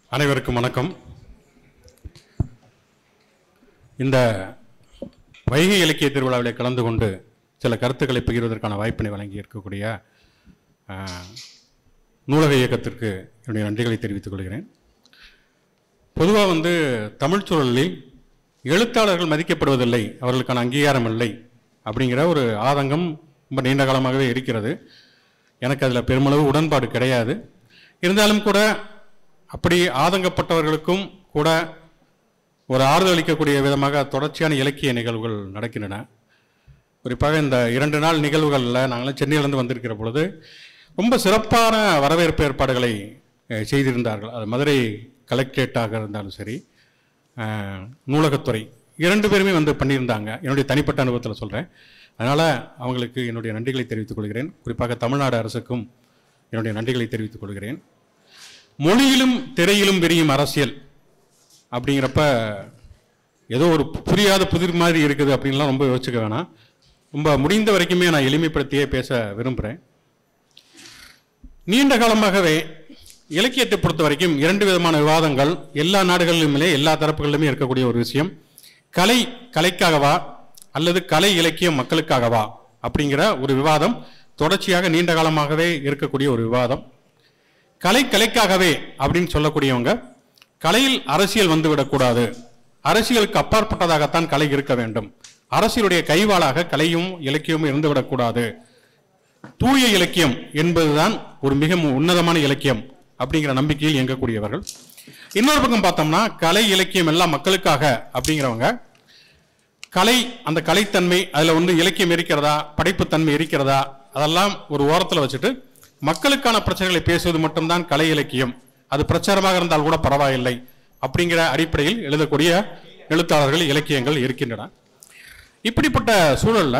அனைவருக்கும் வணக்கம் இந்த வைகை இலக்கிய திருவிழாவிலே கலந்து கொண்டு சில கருத்துக்களை பகிர்வதற்கான வாய்ப்பினை வழங்கி இருக்கக்கூடிய ஆஹ், நூலக இயக்கத்திற்கு என்னுடைய நன்றிகளை தெரிவித்துக் கொள்கிறேன் பொதுவாக வந்து தமிழ் சூழலில் எழுத்தாளர்கள் மதிக்கப்படுவதில்லை அவர்களுக்கான அங்கீகாரம் இல்லை அப்படிங்கிற ஒரு ஆதங்கம் ரொம்ப நீண்ட காலமாகவே இருக்கிறது எனக்கு அதில் பெருமளவு உடன்பாடு கிடையாது இருந்தாலும் கூட அப்படி ஆதங்கப்பட்டவர்களுக்கும் கூட ஒரு ஆறுதல் அளிக்கக்கூடிய விதமாக தொடர்ச்சியான இலக்கிய நிகழ்வுகள் நடக்கின்றன குறிப்பாக இந்த இரண்டு நாள் நிகழ்வுகளில் நாங்களாம் சென்னையிலேருந்து வந்திருக்கிற பொழுது ரொம்ப சிறப்பான வரவேற்பு ஏற்பாடுகளை அஹ், செய்திருந்தார்கள் அது மதுரை கலெக்டரேட்டாக இருந்தாலும் சரி அஹ், நூலகத்துறை இரண்டு பேருமே வந்து பண்ணியிருந்தாங்க என்னுடைய தனிப்பட்ட அனுபவத்தில் சொல்கிறேன் அதனால் அவங்களுக்கு என்னுடைய நன்றிகளை தெரிவித்துக் கொள்கிறேன் குறிப்பாக தமிழ்நாடு அரசுக்கும் என்னுடைய நன்றிகளை தெரிவித்துக் கொள்கிறேன் மொழியிலும் திரையிலும் விரியும் அரசியல் அப்படிங்கிறப்ப ஏதோ ஒரு புரியாத புதிர் மாதிரி இருக்குது அப்படின்லாம் ரொம்ப யோசிச்சுக்க வேணாம் ரொம்ப முடிந்த வரைக்குமே நான் எளிமைப்படுத்தியே பேச விரும்புகிறேன் நீண்ட காலமாகவே இலக்கியத்தை பொறுத்த வரைக்கும் இரண்டு விதமான விவாதங்கள் எல்லா நாடுகளிலுமே எல்லா தரப்புகளிலுமே இருக்கக்கூடிய ஒரு விஷயம் கலை கலைக்காகவா அல்லது கலை இலக்கியம் மக்களுக்காகவா அப்படிங்கிற ஒரு விவாதம் தொடர்ச்சியாக நீண்ட காலமாகவே இருக்கக்கூடிய ஒரு விவாதம் கலை கலைக்காகவே அப்படின்னு சொல்லக்கூடியவங்க கலையில் அரசியல் வந்துவிடக்கூடாது அரசியலுக்கு அப்பாற்பட்டதாகத்தான் கலை இருக்க வேண்டும் அரசியலுடைய கைவாளாக கலையும் இலக்கியமும் இருந்துவிடக்கூடாது தூய இலக்கியம் என்பதுதான் ஒரு மிக மு- உன்னதமான இலக்கியம் அப்படிங்கிற நம்பிக்கையில் இயங்கக்கூடியவர்கள் இன்னொரு பக்கம் பார்த்தோம்னா கலை இலக்கியம் எல்லாம் மக்களுக்காக அப்படிங்கிறவங்க கலை அந்த கலைத்தன்மை அதில் வந்து இலக்கியம் இருக்கிறதா படைப்புத்தன்மை இருக்கிறதா அதெல்லாம் ஒரு ஓரத்தில் வச்சுட்டு மக்களுக்கான பிரச்சனைகளை பேசுவது மட்டும்தான் கலை இலக்கியம் அது பிரச்சாரமாக இருந்தால் கூட பரவாயில்லை அப்படிங்கிற அடிப்படையில் எழுதக்கூடிய எழுத்தாளர்கள் இலக்கியங்கள் இருக்கின்றன இப்படிப்பட்ட சூழல்ல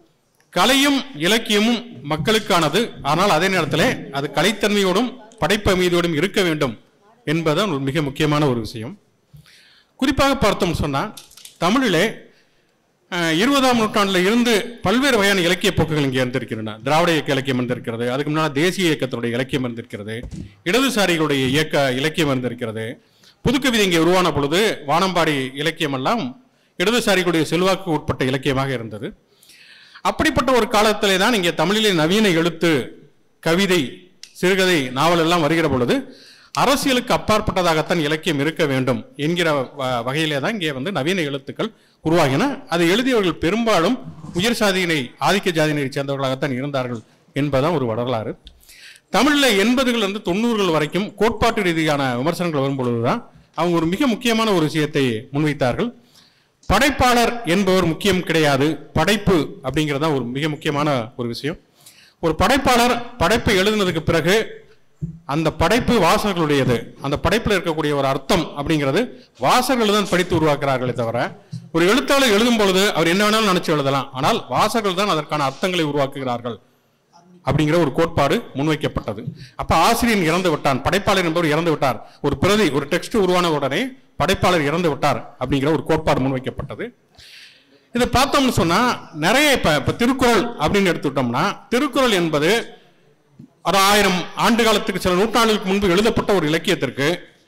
கலையும் இலக்கியமும் மக்களுக்கானது ஆனால் அதே நேரத்தில் அது கலைத்தன்மையோடும் படைப்பமைதியோடும் இருக்க வேண்டும் என்பதுதான் ஒரு மிக முக்கியமான ஒரு விஷயம் குறிப்பாக பார்த்தோம் சொன்னா தமிழிலே அஹ், இருபதாம் நூற்றாண்டில் இருந்து பல்வேறு வகையான இலக்கிய போக்குகள் இங்கே இருந்திருக்கின்றன திராவிட இயக்க இலக்கியம் இருந்திருக்கிறது அதுக்கு முன்னால் தேசிய இயக்கத்தினுடைய இலக்கியம் இருந்திருக்கிறது இடதுசாரிகளுடைய இயக்க இலக்கியம் இருந்திருக்கிறது புதுக்கவிதை இங்கே உருவான பொழுது வானம்பாடி இலக்கியம் எல்லாம் இடதுசாரிகளுடைய செல்வாக்கு உட்பட்ட இலக்கியமாக இருந்தது அப்படிப்பட்ட ஒரு காலத்திலே தான் இங்கே தமிழிலே நவீன எழுத்து கவிதை சிறுகதை நாவல் எல்லாம் வருகிற பொழுது அரசியலுக்கு அப்பாற்பட்டதாகத்தான் இலக்கியம் இருக்க வேண்டும் என்கிற வ- வகையிலே தான் இங்கே வந்து நவீன எழுத்துக்கள் உருவாகின அதை எழுதியவர்கள் பெரும்பாலும் உயர் சாதியினை ஆதிக்க ஜாதியினை சேர்ந்தவர்களாகத்தான் இருந்தார்கள் என்பதுதான் ஒரு வரலாறு தமிழில் எண்பதுகள் இருந்து தொண்ணூறுகள் வரைக்கும் கோட்பாட்டு ரீதியான விமர்சனங்கள் வரும்பொழுதுதான் அவங்க ஒரு மிக முக்கியமான ஒரு விஷயத்தை முன்வைத்தார்கள் படைப்பாளர் என்பவர் முக்கியம் கிடையாது படைப்பு அப்படிங்கிறது தான் ஒரு மிக முக்கியமான ஒரு விஷயம் ஒரு படைப்பாளர் படைப்பை எழுதினதுக்கு பிறகு அந்த படைப்பு வாசகர்களுடையது அந்த படைப்பில் இருக்கக்கூடிய ஒரு அர்த்தம் அப்படிங்கிறது வாசகர்கள் தான் படித்து உருவாக்குறார்களே தவிர ஒரு எழுத்தாளர் எழுதும் பொழுது அவர் என்ன வேணாலும் நினைச்சு எழுதலாம் ஆனால் வாசகர்கள் தான் அதற்கான அர்த்தங்களை உருவாக்குகிறார்கள் அப்படிங்கிற ஒரு கோட்பாடு முன்வைக்கப்பட்டது அப்ப ஆசிரியன் இறந்து விட்டான் படைப்பாளர் என்பவர் இறந்து விட்டார் ஒரு பிரதி ஒரு டெக்ஸ்ட் உருவான உடனே படைப்பாளர் இறந்து விட்டார் அப்படிங்கிற ஒரு கோட்பாடு முன்வைக்கப்பட்டது இதை பார்த்தோம்னு சொன்னா நிறைய இப்ப இப்ப திருக்குறள் அப்படின்னு எடுத்துக்கிட்டோம்னா திருக்குறள் என்பது ஒரு ஆயிரம் ஆண்டு காலத்துக்கு சில நூற்றாண்டுகளுக்கு முன்பு எழுதப்பட்ட ஒரு இலக்கியத்திற்கு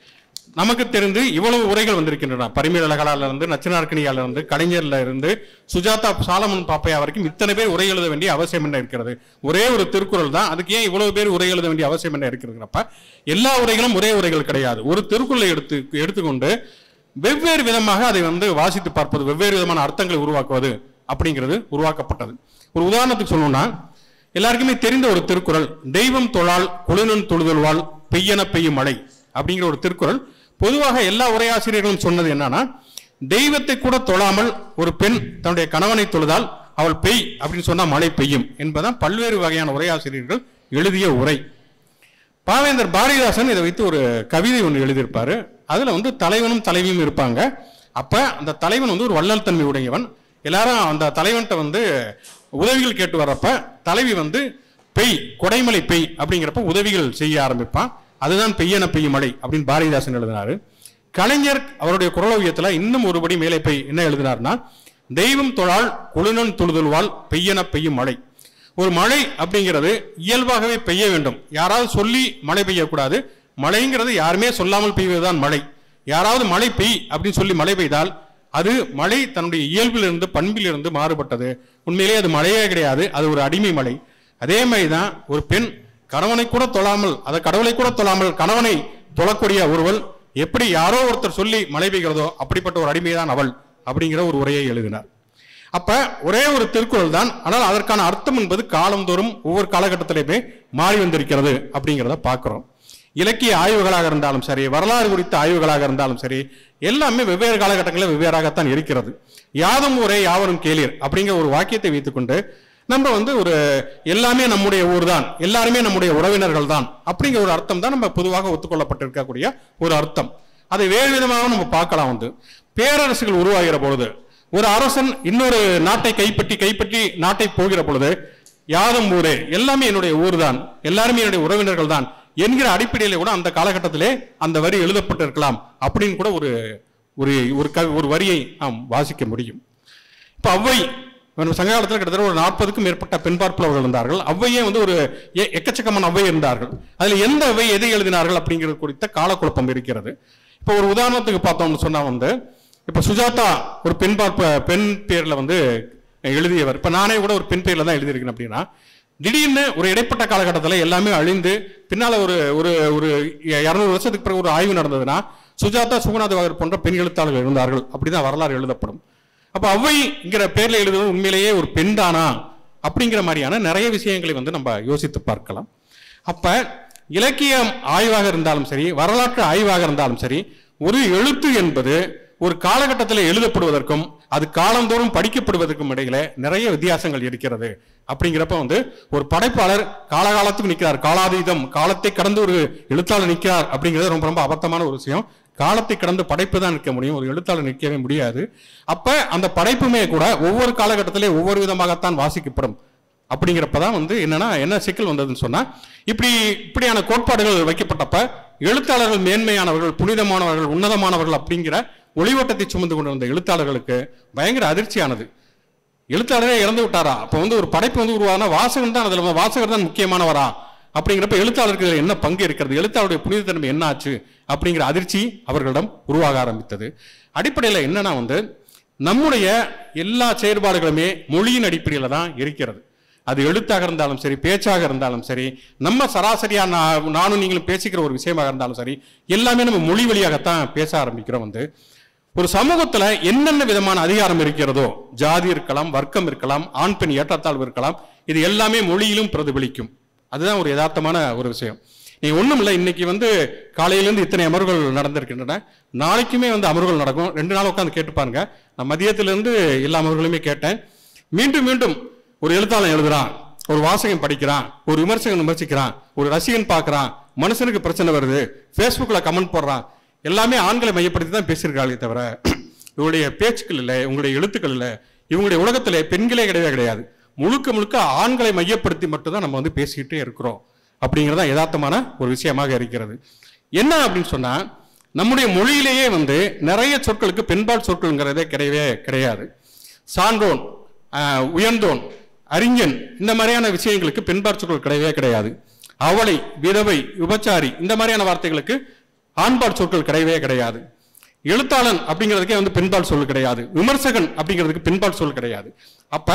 நமக்கு தெரிந்து இவ்வளவு உரைகள் வந்திருக்கின்றன பரிமேல் அழகலால இருந்து நச்சினார்கனியால இருந்து கலைஞர்ல இருந்து சுஜாதா சாலமன் பாப்பையா வரைக்கும் இத்தனை பேர் உரை எழுத வேண்டிய அவசியம் என்ன இருக்கிறது ஒரே ஒரு திருக்குறள் தான் அதுக்கு ஏன் இவ்வளவு பேர் உரை எழுத வேண்டிய அவசியம் என்ன இருக்கிறதுங்கிறப்ப எல்லா உரைகளும் ஒரே உரைகள் கிடையாது ஒரு திருக்குறளை எடுத்து எடுத்துக்கொண்டு வெவ்வேறு விதமாக அதை வந்து வாசித்து பார்ப்பது வெவ்வேறு விதமான அர்த்தங்களை உருவாக்குவது அப்படிங்கிறது உருவாக்கப்பட்டது ஒரு உதாரணத்துக்கு சொல்லணும்னா எல்லாருக்குமே தெரிந்த ஒரு திருக்குறள் தெய்வம் தொழால் குளிரன் தொழுதல்வாள் பெய்யன பெய்யும் மழை அப்படிங்கிற ஒரு திருக்குறள் பொதுவாக எல்லா உரையாசிரியர்களும் சொன்னது என்னன்னா தெய்வத்தை கூட தொழாமல் ஒரு பெண் தன்னுடைய கணவனை தொழுதால் அவள் பெய் அப்படின்னு சொன்னா மழை பெய்யும் என்பதுதான் பல்வேறு வகையான உரையாசிரியர்கள் எழுதிய உரை பாவேந்தர் பாரதிதாசன் இதை வைத்து ஒரு கவிதை ஒன்று எழுதியிருப்பாரு அதுல வந்து தலைவனும் தலைவியும் இருப்பாங்க அப்ப அந்த தலைவன் வந்து ஒரு வள்ளல் தன்மை உடையவன் எல்லாரும் அந்த தலைவன்கிட்ட வந்து உதவிகள் கேட்டு வர்றப்ப தலைவி வந்து பெய் கொடைமலை பெய் அப்படிங்கிறப்ப உதவிகள் செய்ய ஆரம்பிப்பான் அதுதான் பெய்யன பெய்யும் மழை அப்படின்னு பாரதிதாசன் எழுதினாரு கலைஞர் அவருடைய குரலோவியத்துல இன்னும் ஒருபடி மேலே போய் என்ன எழுதினார்னா தெய்வம் தொழால் குளிரன் தொழுதல்வாள் பெய்யன பெய்யும் மழை ஒரு மழை அப்படிங்கிறது இயல்பாகவே பெய்ய வேண்டும் யாராவது சொல்லி மழை பெய்யக்கூடாது மழைங்கிறது யாருமே சொல்லாமல் பெய்வதுதான் மழை யாராவது மழை பெய் அப்படின்னு சொல்லி மழை பெய்தால் அது மழை தன்னுடைய இயல்பிலிருந்து பண்பிலிருந்து மாறுபட்டது உண்மையிலேயே அது மழையே கிடையாது அது ஒரு அடிமை மழை அதே மாதிரி தான் ஒரு பெண் கணவனை கூட தொழாமல் அதை கடவுளை கூட தொழாமல் கணவனை தொழக்கூடிய ஒருவள் எப்படி யாரோ ஒருத்தர் சொல்லி மழை பெய்கிறதோ அப்படிப்பட்ட ஒரு அடிமைதான் அவள் அப்படிங்கிற ஒரு உரையை எழுதினார் அப்ப ஒரே ஒரு திருக்குறள் தான் ஆனால் அதற்கான அர்த்தம் என்பது காலந்தோறும் ஒவ்வொரு காலகட்டத்திலுமே மாறி வந்திருக்கிறது அப்படிங்கிறத பார்க்கிறோம் இலக்கிய ஆய்வுகளாக இருந்தாலும் சரி வரலாறு குறித்த ஆய்வுகளாக இருந்தாலும் சரி எல்லாமே வெவ்வேறு காலகட்டங்களில் வெவ்வேறாகத்தான் இருக்கிறது யாதும் ஒரே யாவரும் கேளீர் அப்படிங்கிற ஒரு வாக்கியத்தை வைத்துக்கொண்டு நம்ம வந்து ஒரு எல்லாமே நம்முடைய ஊர் தான் எல்லாருமே நம்முடைய உறவினர்கள் தான் அப்படிங்கிற ஒரு அர்த்தம் தான் நம்ம பொதுவாக ஒத்துக்கொள்ளப்பட்டிருக்கக்கூடிய ஒரு அர்த்தம் அதை வேறு விதமாக நம்ம பார்க்கலாம் வந்து பேரரசுகள் உருவாகிற பொழுது ஒரு அரசன் இன்னொரு நாட்டை கைப்பற்றி கைப்பற்றி நாட்டை போகிற பொழுது யாதும் ஊரே எல்லாமே என்னுடைய ஊர் தான் எல்லாருமே என்னுடைய உறவினர்கள் தான் என்கிற அடிப்படையில கூட அந்த காலகட்டத்திலே அந்த வரி எழுதப்பட்டிருக்கலாம் அப்படின்னு கூட ஒரு ஒரு ஒரு க ஒரு வரியை நாம் வாசிக்க முடியும் இப்ப அவ்வை நம்ம சங்க காலத்தில் கிட்டத்தட்ட ஒரு நாற்பதுக்கும் மேற்பட்ட பெண் பார்ப்பவர்கள் இருந்தார்கள் அவ்வையே வந்து ஒரு எ- எக்கச்சக்கமான அவ்வை இருந்தார்கள் அதுல எந்த அவ்வை எதை எழுதினார்கள் அப்படிங்கிறது குறித்த காலக்குழப்பம் இருக்கிறது இப்போ ஒரு உதாரணத்துக்கு பார்த்தோம்னு சொன்னா வந்து இப்ப சுஜாதா ஒரு பெண் பார்ப்ப பெண் பேர்ல வந்து எழுதியவர் இப்ப நானே கூட ஒரு பெண் பேர்ல தான் எழுதியிருக்கேன் அப்படின்னா திடீர்னு ஒரு இடைப்பட்ட காலகட்டத்தில் எல்லாமே அழிந்து பின்னால ஒரு ஒரு ஒரு இரநூறு வருஷத்துக்கு பிறகு ஒரு ஆய்வு நடந்ததுன்னா சுஜாதா சுகுநாதவாகர் போன்ற பெண் எழுத்தாளர்கள் இருந்தார்கள் அப்படிதான் வரலாறு எழுதப்படும் அப்ப ஔவைங்கிற பேர்ல எழுதுவது உண்மையிலேயே ஒரு பெண் தானா அப்படிங்கிற மாதிரியான நிறைய விஷயங்களை வந்து நம்ம யோசித்து பார்க்கலாம் அப்ப இலக்கியம் ஆய்வாக இருந்தாலும் சரி வரலாற்று ஆய்வாக இருந்தாலும் சரி ஒரு எழுத்து என்பது ஒரு காலகட்டத்தில் எழுதப்படுவதற்கும் அது காலந்தோறும் படிக்கப்படுவதற்கும் இடையில நிறைய வித்தியாசங்கள் இருக்கிறது அப்படிங்கிறப்ப வந்து ஒரு படைப்பாளர் காலகாலத்துக்கு நிற்கிறார் காலாதீதம் காலத்தை கடந்து ஒரு எழுத்தாளர் நிற்கிறார் அப்படிங்கிறது ரொம்ப ரொம்ப அபத்தமான ஒரு விஷயம் காலத்தை கடந்து படைப்பு தான் நிற்க முடியும் ஒரு எழுத்தாளர் நிற்கவே முடியாது அப்ப அந்த படைப்புமே கூட ஒவ்வொரு காலகட்டத்திலே ஒவ்வொரு விதமாகத்தான் வாசிக்கப்படும் அப்படிங்கிறப்பதான் வந்து என்னன்னா என்ன சிக்கல் வந்ததுன்னு சொன்னா இப்படி இப்படியான கோட்பாடுகள் வைக்கப்பட்டப்ப எழுத்தாளர்கள் மேன்மையானவர்கள் புனிதமானவர்கள் உன்னதமானவர்கள் அப்படிங்கிற ஒளிவட்டத்தை சுமந்து கொண்டிருந்த எழுத்தாளர்களுக்கு பயங்கர அதிர்ச்சியானது எழுத்தாளரே இறந்து விட்டாரா அப்போ வந்து ஒரு படைப்பு வந்து உருவானா வாசகன் தான் அதுல வாசகர் தான் முக்கியமானவரா அப்படிங்கிறப்ப எழுத்தாளருக்கு இதுல என்ன பங்கு இருக்கிறது எழுத்தாளருடைய புனிதத்தன்மை என்ன ஆச்சு அப்படிங்கிற அதிர்ச்சி அவர்களிடம் உருவாக ஆரம்பித்தது அடிப்படையில் என்னன்னா வந்து நம்முடைய எல்லா செயற்பாடுகளுமே மொழியின் அடிப்படையில் தான் இருக்கிறது அது எழுத்தாக இருந்தாலும் சரி பேச்சாக இருந்தாலும் சரி நம்ம சராசரியா நான் நானும் நீங்களும் பேசிக்கிற ஒரு விஷயமாக இருந்தாலும் சரி எல்லாமே நம்ம மொழி வழியாகத்தான் பேச ஆரம்பிக்கிறோம் வந்து ஒரு சமூகத்துல என்னென்ன விதமான அதிகாரம் இருக்கிறதோ ஜாதி இருக்கலாம் வர்க்கம் இருக்கலாம் ஆண் பெண் ஏற்றத்தாழ்வு இருக்கலாம் இது எல்லாமே மொழியிலும் பிரதிபலிக்கும் அதுதான் ஒரு யதார்த்தமான ஒரு விஷயம் நீ ஒண்ணும் இல்லை இன்னைக்கு வந்து காலையிலேருந்து இத்தனை அமர்வுகள் நடந்திருக்கின்றன நாளைக்குமே வந்து அமர்வுகள் நடக்கும் ரெண்டு நாள் உட்காந்து கேட்டு பாருங்க நான் மதியத்திலிருந்து எல்லா அமர்வுகளையுமே கேட்டேன் மீண்டும் மீண்டும் ஒரு எழுத்தாளன் எழுதுறான் ஒரு வாசகன் படிக்கிறான் ஒரு விமர்சகன் விமர்சிக்கிறான் ஒரு ரசிகன் பார்க்கறான் மனுஷனுக்கு பிரச்சனை வருது ஃபேஸ்புக்ல கமெண்ட் போடுறான் எல்லாமே ஆண்களை மையப்படுத்தி தான் பேசியிருக்காங்களே தவிர இவங்களுடைய பேச்சுக்கள் இல்லை உங்களுடைய எழுத்துக்கள் இல்லை இவங்களுடைய உலகத்துல பெண்களே கிடையவே கிடையாது முழுக்க முழுக்க ஆண்களை மையப்படுத்தி மட்டும்தான் நம்ம வந்து பேசிக்கிட்டே இருக்கிறோம் அப்படிங்கிறதா யதார்த்தமான ஒரு விஷயமாக இருக்கிறது என்ன அப்படின்னு சொன்னா நம்முடைய மொழியிலேயே வந்து நிறைய சொற்களுக்கு பெண்பால் சொற்கள்ங்கிறதே கிடையவே கிடையாது சான்றோன் ஆஹ், உயர்ந்தோன் அறிஞன் இந்த மாதிரியான விஷயங்களுக்கு பெண்பால் சொற்கள் கிடையவே கிடையாது அவளை விதவை விபச்சாரி இந்த மாதிரியான வார்த்தைகளுக்கு ஆண்பால் சொற்கள் கிடையவே கிடையாது எழுத்தாளன் அப்படிங்கிறதுக்கே வந்து பெண்பால் சொல் கிடையாது விமர்சகன் அப்படிங்கிறதுக்கு பெண்பால் சொல் கிடையாது அப்ப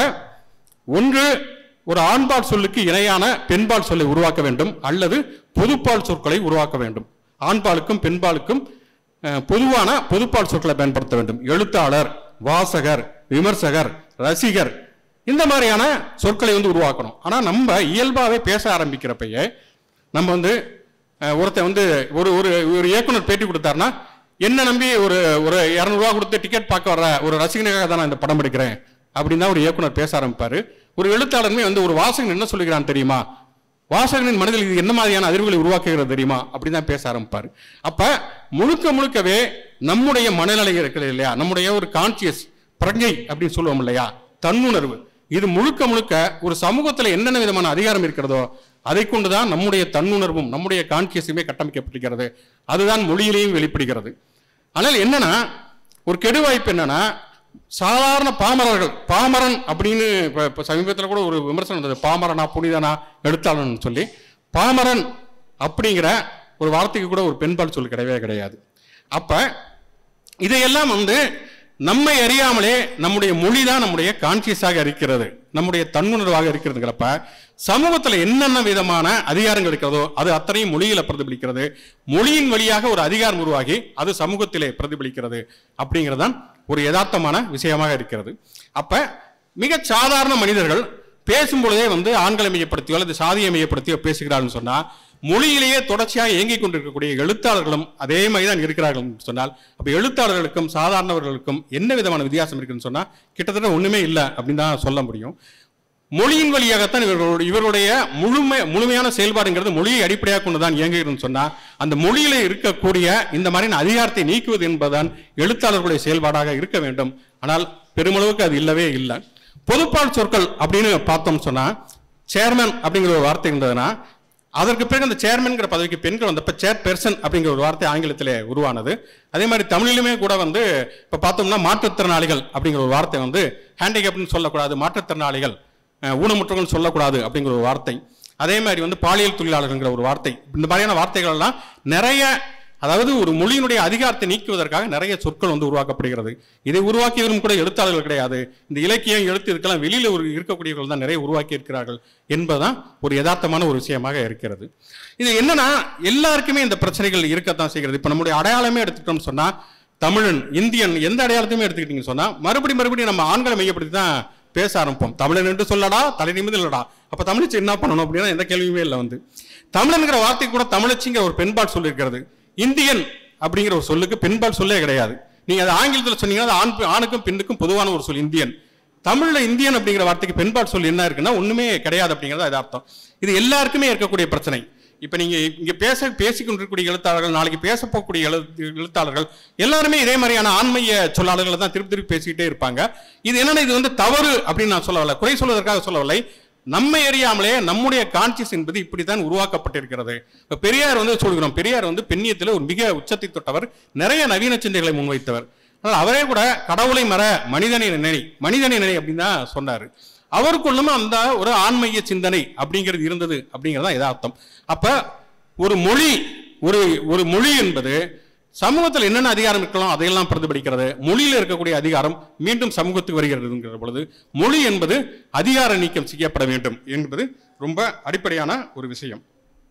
ஒன்று ஒரு ஆண்பால் சொல்லுக்கு இணையான பெண்பால் சொல்லை உருவாக்க வேண்டும் அல்லது பொதுப்பால் சொற்களை உருவாக்க வேண்டும் ஆண்பாலுக்கும் பெண்பாலுக்கும் அஹ், பொதுவான பொதுப்பால் சொற்களை பயன்படுத்த வேண்டும் எழுத்தாளர் வாசகர் விமர்சகர் ரசிகர் இந்த மாதிரியான சொற்களை வந்து உருவாக்கணும் ஆனா நம்ம இயல்பாவே பேச ஆரம்பிக்கிறப்பயே நம்ம வந்து அஹ், ஒருத்தன் வந்து ஒரு ஒரு ஒரு இயக்குனர் பேட்டி கொடுத்தாருன்னா என்ன நம்பி ஒரு ஒரு இரநூறுவா கொடுத்து டிக்கெட் பார்க்க வர்ற ஒரு ரசிகனுக்காக தான் நான் இந்த படம் எடுக்கிறேன் அப்படின்னு தான் ஒரு இயக்குனர் பேச ஆரம்பிப்பாரு ஒரு எழுத்தாளருமே வந்து ஒரு வாசகன் என்ன சொல்லுகிறான் தெரியுமா வாசகனின் மனதில் இது என்ன மாதிரியான அதிர்வுகளை உருவாக்குகிறது தெரியுமா அப்படின்னு தான் பேச ஆரம்பிப்பாரு அப்ப முழுக்க முழுக்கவே நம்முடைய மனநிலை இருக்குது இல்லையா நம்முடைய ஒரு கான்சியஸ் பிரஜை அப்படின்னு சொல்லுவோம் இல்லையா தன்னுணர்வு இது முழுக்க முழுக்க ஒரு சமூகத்துல என்னென்ன விதமான அதிகாரம் இருக்கிறதோ அதை கொண்டுதான் நம்முடைய தன்னுணர்வும் நம்முடைய கான்சியஸுமே கட்டமைக்கப்பட்டிருக்கிறது அதுதான் மொழியிலேயும் வெளிப்படுகிறது ஆனால் என்னன்னா ஒரு கெடுவாய்ப்பு என்னன்னா சாதாரண பாமரர்கள் பாமரன் அப்படின்னு இப்ப இப்ப சமீபத்தில் கூட ஒரு விமர்சனம் இருந்தது பாமரனா புனிதனா எழுத்தாளன் சொல்லி பாமரன் அப்படிங்கிற ஒரு வார்த்தைக்கு கூட ஒரு பெண்பால் சொல் கிடையவே கிடையாது அப்ப இதையெல்லாம் வந்து நம்மை அறியாமலே நம்முடைய மொழி தான் நம்முடைய கான்சியஸாக இருக்கிறது நம்முடைய தன்னுணர்வாக இருக்கிறதுங்கிறப்ப சமூகத்துல என்னென்ன விதமான அதிகாரங்கள் இருக்கிறதோ அது அத்தனையும் மொழியில பிரதிபலிக்கிறது மொழியின் வழியாக ஒரு அதிகாரம் உருவாகி அது சமூகத்திலே பிரதிபலிக்கிறது அப்படிங்கிறது தான் ஒரு யதார்த்தமான விஷயமாக இருக்கிறது அப்ப மிக சாதாரண மனிதர்கள் பேசும்பொழுதே வந்து ஆண்களை மையப்படுத்தியோ அல்லது சாதியை மையப்படுத்தியோ பேசுகிறார்கள் சொன்னா மொழியிலேயே தொடர்ச்சியாக இயங்கிக் கொண்டிருக்கக்கூடிய எழுத்தாளர்களும் அதே மாதிரி தான் இருக்கிறார்கள் என்று சொன்னால் அப்ப எழுத்தாளர்களுக்கும் சாதாரணவர்களுக்கும் என்ன விதமான வித்தியாசம் இருக்குன்னு சொன்னா கிட்டத்தட்ட ஒண்ணுமே இல்லை அப்படின்னு தான் சொல்ல முடியும் மொழியின் வழியாகத்தான் இவர்களுடைய இவருடைய முழுமை முழுமையான செயல்பாடுங்கிறது மொழியை அடிப்படையாக கொண்டுதான் இயங்குகிறதுன்னு சொன்னா அந்த மொழியில இருக்கக்கூடிய இந்த மாதிரியான அதிகாரத்தை நீக்குவது என்பதுதான் எழுத்தாளர்களுடைய செயல்பாடாக இருக்க வேண்டும் ஆனால் பெருமளவுக்கு அது இல்லவே இல்லை பொதுப்பால் சொற்கள் அப்படின்னு பார்த்தோம் சொன்னா சேர்மன் அப்படிங்கிற ஒரு வார்த்தை இருந்ததுன்னா அதற்கு பிறகு அந்த சேர்மன்ங்கிற பதவிக்கு பெண்கள் வந்தப்ப சேர் பெர்சன் அப்படிங்கிற ஒரு வார்த்தை ஆங்கிலத்திலே உருவானது அதே மாதிரி தமிழிலுமே கூட வந்து இப்ப பார்த்தோம்னா மாற்றுத்திறனாளிகள் அப்படிங்கிற ஒரு வார்த்தை வந்து ஹேண்டிகேப்னு சொல்லக்கூடாது மாற்றுத்திறனாளிகள் அஹ், ஊனமுற்றவர்கள் சொல்லக்கூடாது அப்படிங்கிற ஒரு வார்த்தை அதே மாதிரி வந்து பாலியல் தொழிலாளர்கள்ங்கிற ஒரு வார்த்தை இந்த மாதிரியான வார்த்தைகள் எல்லாம் நிறைய அதாவது ஒரு மொழியினுடைய அதிகாரத்தை நீக்குவதற்காக நிறைய சொற்கள் வந்து உருவாக்கப்படுகிறது இதை உருவாக்கியவரும் கூட எழுத்தாளர்கள் கிடையாது இந்த இலக்கியம் எழுத்து இதுக்கெல்லாம் வெளியில ஒரு இருக்கக்கூடியவர்கள் தான் நிறைய உருவாக்கி இருக்கிறார்கள் என்பதுதான் ஒரு யதார்த்தமான ஒரு விஷயமாக இருக்கிறது இது என்னன்னா எல்லாருக்குமே இந்த பிரச்சனைகள் இருக்கத்தான் செய்கிறது இப்ப நம்முடைய அடையாளமே எடுத்துக்கிட்டோம்னு சொன்னா தமிழன் இந்தியன் எந்த அடையாளத்தையுமே எடுத்துக்கிட்டீங்கன்னு சொன்னா மறுபடியும் மறுபடியும் நம்ம ஆண்களை மையப்படுத்தி தான் பேச ஆரம்பிப்போம் தமிழன் என்று சொல்லடா தலை நிமிந்து இல்லடா அப்ப தமிழச்சி என்ன பண்ணணும் அப்படின்னா எந்த கேள்வியுமே இல்லை வந்து தமிழன்கிற வார்த்தை கூட தமிழச்சிங்கிற ஒரு பெண்பால் சொல்லியிருக்கிறது இந்தியன் அப்படிங்கிற ஒரு சொல்லுக்கு பெண்பால் சொல்லே கிடையாது நீங்க அது ஆங்கிலத்தில் சொன்னீங்கன்னா அது ஆண் ஆணுக்கும் பெண்ணுக்கும் பொதுவான ஒரு சொல் இந்தியன் தமிழ்ல இந்தியன் அப்படிங்கிற வார்த்தைக்கு பெண்பால் சொல் என்ன இருக்குன்னா ஒண்ணுமே கிடையாது அப்படிங்கிறது அது அர்த்தம் இது எல்லாருக்குமே இருக்கக்கூடிய பிரச்சனை இப்ப நீங்க இங்க பேச பேசிக்கொண்டிருக்கக்கூடிய எழுத்தாளர்கள் நாளைக்கு பேச போகக்கூடிய எழு எழுத்தாளர்கள் எல்லாருமே இதே மாதிரியான ஆண்மைய சொல்லாளர்களை தான் திருப்பி திருப்பி பேசிக்கிட்டே இருப்பாங்க இது என்னன்னா இது வந்து தவறு அப்படின்னு நான் சொல்லவில்லை குறை சொல்வதற்காக சொல்லவில்லை நம்மை அறியாமலே நம்முடைய கான்சியஸ் என்பது இப்படித்தான் உருவாக்கப்பட்டிருக்கிறது இப்ப பெரியார் வந்து சொல்கிறோம் பெரியார் வந்து பெண்ணியத்தில் ஒரு மிக உச்சத்தை தொட்டவர் நிறைய நவீன சிந்தைகளை முன்வைத்தவர் ஆனால் அவரே கூட கடவுளை மற மனிதனை நினை மனிதனை நினை அப்படின்னு தான் சொன்னாரு அவருக்குள்ளும் அந்த ஒரு ஆன்மீக சிந்தனை அப்படிங்கிறது இருந்தது அப்படிங்கிறது தான் யதார்த்தம் அப்ப ஒரு மொழி ஒரு ஒரு மொழி என்பது சமூகத்தில் என்னென்ன அதிகாரம் இருக்கலாம் அதையெல்லாம் பிரதிபலிக்கிறது மொழியில் இருக்கக்கூடிய அதிகாரம் மீண்டும் சமூகத்துக்கு வருகிறதுங்கிற பொழுது மொழி என்பது அதிகார நீக்கம் செய்யப்பட வேண்டும் என்பது ரொம்ப அடிப்படையான ஒரு விஷயம்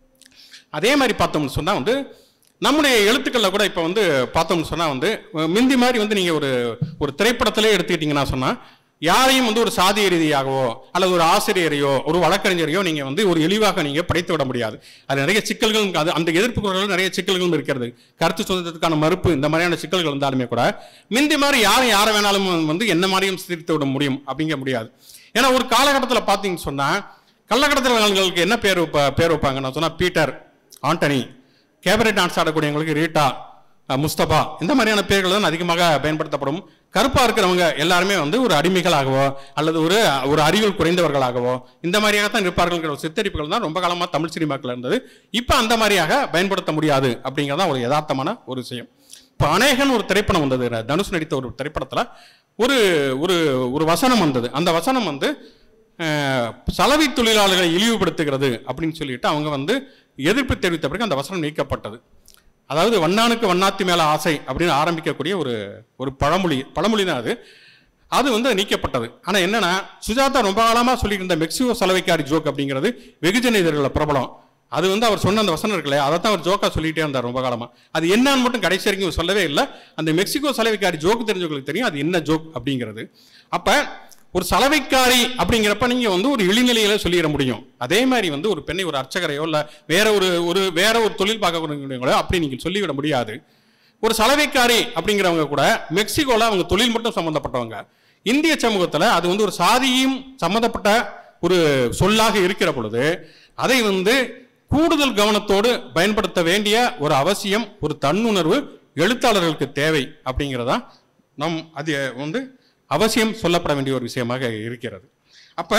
அதே மாதிரி பார்த்தோம்னு சொன்னா வந்து நம்முடைய எழுத்துக்களில் கூட இப்போ வந்து பார்த்தோம்னு சொன்னா வந்து அஹ், முந்தி மாதிரி வந்து நீங்க ஒரு ஒரு திரைப்படத்திலே எடுத்துக்கிட்டீங்கன்னா சொன்னா யாரையும் வந்து ஒரு சாதிய ரீதியாகவோ அல்லது ஒரு ஆசிரியரையோ ஒரு வழக்கறிஞரையோ நீங்க வந்து ஒரு இழிவாக நீங்க படைத்து விட முடியாது அது நிறைய சிக்கல்கள் அது அந்த எதிர்ப்பு குரல்கள் நிறைய சிக்கல்களும் இருக்கிறது கருத்து சுதந்திரத்துக்கான மறுப்பு இந்த மாதிரியான சிக்கல்கள் இருந்தாலுமே கூட முந்தி மாதிரி யாரும் யாரை வேணாலும் வந்து என்ன மாதிரியும் சிரித்து விட முடியும் அப்படிங்க முடியாது ஏன்னா ஒரு காலகட்டத்தில் பார்த்தீங்கன்னு சொன்னா கள்ளக்கடத்தல்களுக்கு என்ன பேர் வைப்ப பேர் வைப்பாங்க நான் சொன்னா பீட்டர் ஆண்டனி கேபரே டான்ஸ் ஆடக்கூடியவங்களுக்கு ரீட்டா அஹ், முஸ்தபா இந்த மாதிரியான பேர்கள் தான் அதிகமாக பயன்படுத்தப்படும் கருப்பா இருக்கிறவங்க எல்லாருமே வந்து ஒரு அடிமைகளாகவோ அல்லது ஒரு ஒரு அறிவில் குறைந்தவர்களாகவோ இந்த மாதிரியாகத்தான் இருப்பார்கள்ங்கிற ஒரு சித்தரிப்புகள் தான் ரொம்ப காலமா தமிழ் சினிமாக்கள் இருந்தது இப்போ அந்த மாதிரியாக பயன்படுத்த முடியாது அப்படிங்கிறது தான் ஒரு யதார்த்தமான ஒரு விஷயம் இப்போ அநேகன் ஒரு திரைப்படம் வந்தது ர- தனுஷ் நடித்த ஒரு திரைப்படத்துல ஒரு ஒரு ஒரு வசனம் வந்தது அந்த வசனம் வந்து அஹ், சலவை தொழிலாளர்களை இழிவுபடுத்துகிறது அப்படின்னு சொல்லிட்டு அவங்க வந்து எதிர்ப்பு தெரிவித்த பிறகு அந்த வசனம் நீக்கப்பட்டது அதாவது வண்ணானுக்கு வண்ணாத்தி மேல ஆசை அப்படின்னு ஆரம்பிக்கக்கூடிய ஒரு ஒரு பழமொழி பழமொழி தான் அது அது வந்து நீக்கப்பட்டது ஆனா என்னன்னா சுஜாதா ரொம்ப காலமா சொல்லிட்டு இருந்த மெக்சிகோ சலவைக்காரி ஜோக் அப்படிங்கிறது வெகுஜன இதழ்கள பிரபலம் அது வந்து அவர் சொன்ன அந்த வசனம் இருக்குல்ல அதை தான் அவர் ஜோக்கா சொல்லிட்டே இருந்தார் ரொம்ப காலமா அது என்னன்னு மட்டும் கடைசி வரைக்கும் இவர் சொல்லவே இல்லை அந்த மெக்சிகோ சலவைக்காரி ஜோக் தெரிஞ்சவங்களுக்கு தெரியும் அது என்ன ஜோக் அப்படிங்கிறது அப்ப ஒரு சலவைக்காரி அப்படிங்கிறப்ப நீங்க வந்து ஒரு இழிநிலையில சொல்லிட முடியும் அதே மாதிரி வந்து ஒரு பெண்ணை ஒரு அர்ச்சகரையோ இல்ல வேற ஒரு ஒரு வேற ஒரு தொழில் பார்க்கக்கூடியவங்களோ அப்படி நீங்க சொல்லிவிட முடியாது ஒரு சலவைக்காரி அப்படிங்கிறவங்க கூட மெக்சிகோல அவங்க தொழில் மட்டும் சம்பந்தப்பட்டவங்க இந்திய சமூகத்துல அது வந்து ஒரு சாதியும் சம்பந்தப்பட்ட ஒரு சொல்லாக இருக்கிற பொழுது அதை வந்து கூடுதல் கவனத்தோடு பயன்படுத்த வேண்டிய ஒரு அவசியம் ஒரு தன்னுணர்வு எழுத்தாளர்களுக்கு தேவை அப்படிங்கிறதா நம் அது வந்து அவசியம் சொல்லப்பட வேண்டிய ஒரு விஷயமாக இருக்கிறது அப்ப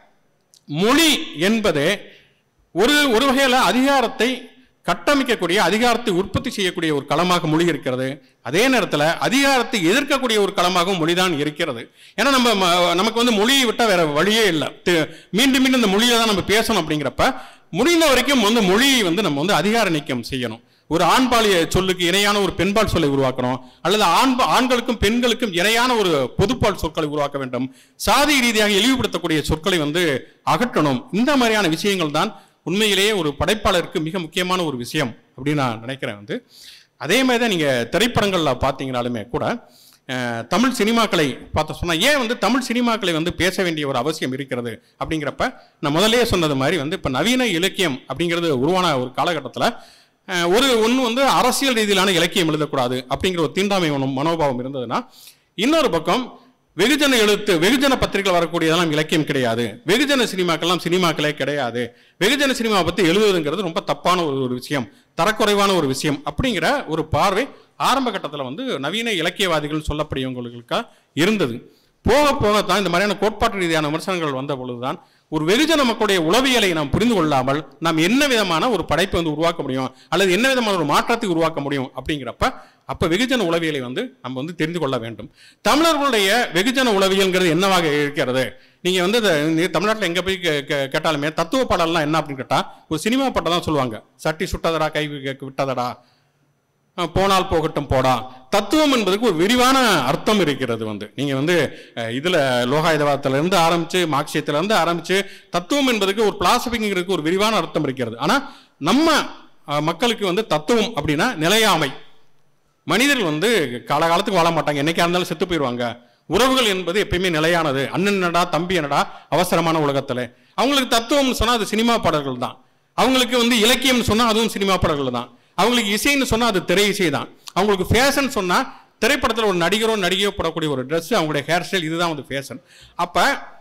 மொழி என்பது ஒரு ஒரு வகையில அதிகாரத்தை கட்டமைக்கக்கூடிய அதிகாரத்தை உற்பத்தி செய்யக்கூடிய ஒரு களமாக மொழி இருக்கிறது அதே நேரத்தில் அதிகாரத்தை எதிர்க்கக்கூடிய ஒரு களமாகவும் மொழிதான் இருக்கிறது ஏன்னா நம்ம ம- நமக்கு வந்து மொழியை விட்டால் வேற வழியே இல்லை தி- மீண்டும் மீண்டும் இந்த மொழியில தான் நம்ம பேசணும் அப்படிங்கிறப்ப முடிந்த வரைக்கும் வந்து மொழியை வந்து நம்ம வந்து அதிகார நீக்கம் செய்யணும் ஒரு ஆண்பாலிய சொல்லுக்கு இணையான ஒரு பெண்பால் சொல்லை உருவாக்கணும் அல்லது ஆண் ஆண்களுக்கும் பெண்களுக்கும் இணையான ஒரு பொதுப்பால் சொற்களை உருவாக்க வேண்டும் சாதி ரீதியாக இழிவுபடுத்தக்கூடிய சொற்களை வந்து அகற்றணும் இந்த மாதிரியான விஷயங்கள் தான் உண்மையிலேயே ஒரு படைப்பாளருக்கு மிக முக்கியமான ஒரு விஷயம் அப்படின்னு நான் நினைக்கிறேன் வந்து அதே மாதிரி தான் நீங்கள் திரைப்படங்களில் பார்த்தீங்கனாலுமே கூட அஹ், தமிழ் சினிமாக்களை பார்த்து சொன்னால் ஏன் வந்து தமிழ் சினிமாக்களை வந்து பேச வேண்டிய ஒரு அவசியம் இருக்கிறது அப்படிங்கிறப்ப நான் முதல்லயே சொன்னது மாதிரி வந்து இப்போ நவீன இலக்கியம் அப்படிங்கிறது உருவான ஒரு காலகட்டத்தில் அஹ், ஒரு ஒன்று வந்து அரசியல் ரீதியிலான இலக்கியம் எழுதக்கூடாது அப்படிங்கிற ஒரு தீண்டாமை மனோ- மனோபாவம் இருந்ததுன்னா இன்னொரு பக்கம் வெகுஜன எழுத்து வெகுஜன பத்திரிகைகள் வரக்கூடியதெல்லாம் இலக்கியம் கிடையாது வெகுஜன சினிமாக்கெல்லாம் சினிமாக்களே கிடையாது வெகுஜன சினிமாவை பற்றி எழுதுவதுங்கிறது ரொம்ப தப்பான ஒரு ஒரு விஷயம் தரக்குறைவான ஒரு விஷயம் அப்படிங்கிற ஒரு பார்வை ஆரம்ப கட்டத்தில் வந்து நவீன இலக்கியவாதிகள் சொல்லக்கூடியவங்களுக்கா இருந்தது போக போக தான் இந்த மாதிரியான கோட்பாட்டு ரீதியான விமர்சனங்கள் வந்த பொழுதுதான் ஒரு வெகுஜன மக்களுடைய உளவியலை நாம் புரிந்து கொள்ளாமல் நாம் என்ன விதமான ஒரு படைப்பை வந்து உருவாக்க முடியும் அல்லது என்ன விதமான ஒரு மாற்றத்தை உருவாக்க முடியும் அப்படிங்கிறப்ப அப்ப வெகுஜன உளவியலை வந்து நம்ம வந்து தெரிந்து கொள்ள வேண்டும் தமிழர்களுடைய வெகுஜன உளவியல்ங்கிறது என்னவாக இருக்கிறது நீங்க வந்து இந்த- நீங்க தமிழ்நாட்டில் எங்க போய் கே- கே- கேட்டாலுமே தத்துவ பாடல்லாம் என்ன அப்படின்னு கேட்டா ஒரு சினிமா பாட்டை தான் சொல்லுவாங்க சட்டி சுட்டதடா கை வி- விட்டதடா அஹ் போனால் போகட்டும் போடா தத்துவம் என்பதுக்கு ஒரு விரிவான அர்த்தம் இருக்கிறது வந்து நீங்க வந்து அஹ், இதுல லோகாயுதவாதத்துல இருந்து ஆரம்பிச்சு மார்க்சியத்துல இருந்து ஆரம்பிச்சு தத்துவம் என்பதுக்கு ஒரு பிலாசபிங்கிறதுக்கு ஒரு விரிவான அர்த்தம் இருக்கிறது ஆனா நம்ம அஹ், மக்களுக்கு வந்து தத்துவம் அப்படின்னா நிலையாமை மனிதர்கள் வந்து காலகாலத்துக்கு வாழ மாட்டாங்க என்னைக்கா இருந்தாலும் செத்து போயிடுவாங்க உறவுகள் என்பது எப்பயுமே நிலையானது அண்ணன் என்னடா தம்பி என்னடா அவசரமான உலகத்துல அவங்களுக்கு தத்துவம்னு சொன்னா அது சினிமா பாடல்கள் தான் அவங்களுக்கு வந்து இலக்கியம்னு சொன்னா அதுவும் சினிமா பாடல்கள் தான் அவங்களுக்கு இசைன்னு சொன்னா அது திரை இசை தான் அவங்களுக்கு ஃபேஷன் சொன்னா திரைப்படத்தில் ஒரு நடிகரோ நடிகையோ போடக்கூடிய ஒரு Dress அவங்களுடைய ஹேர் ஸ்டைல் இதுதான் வந்து ஃபேஷன் அப்ப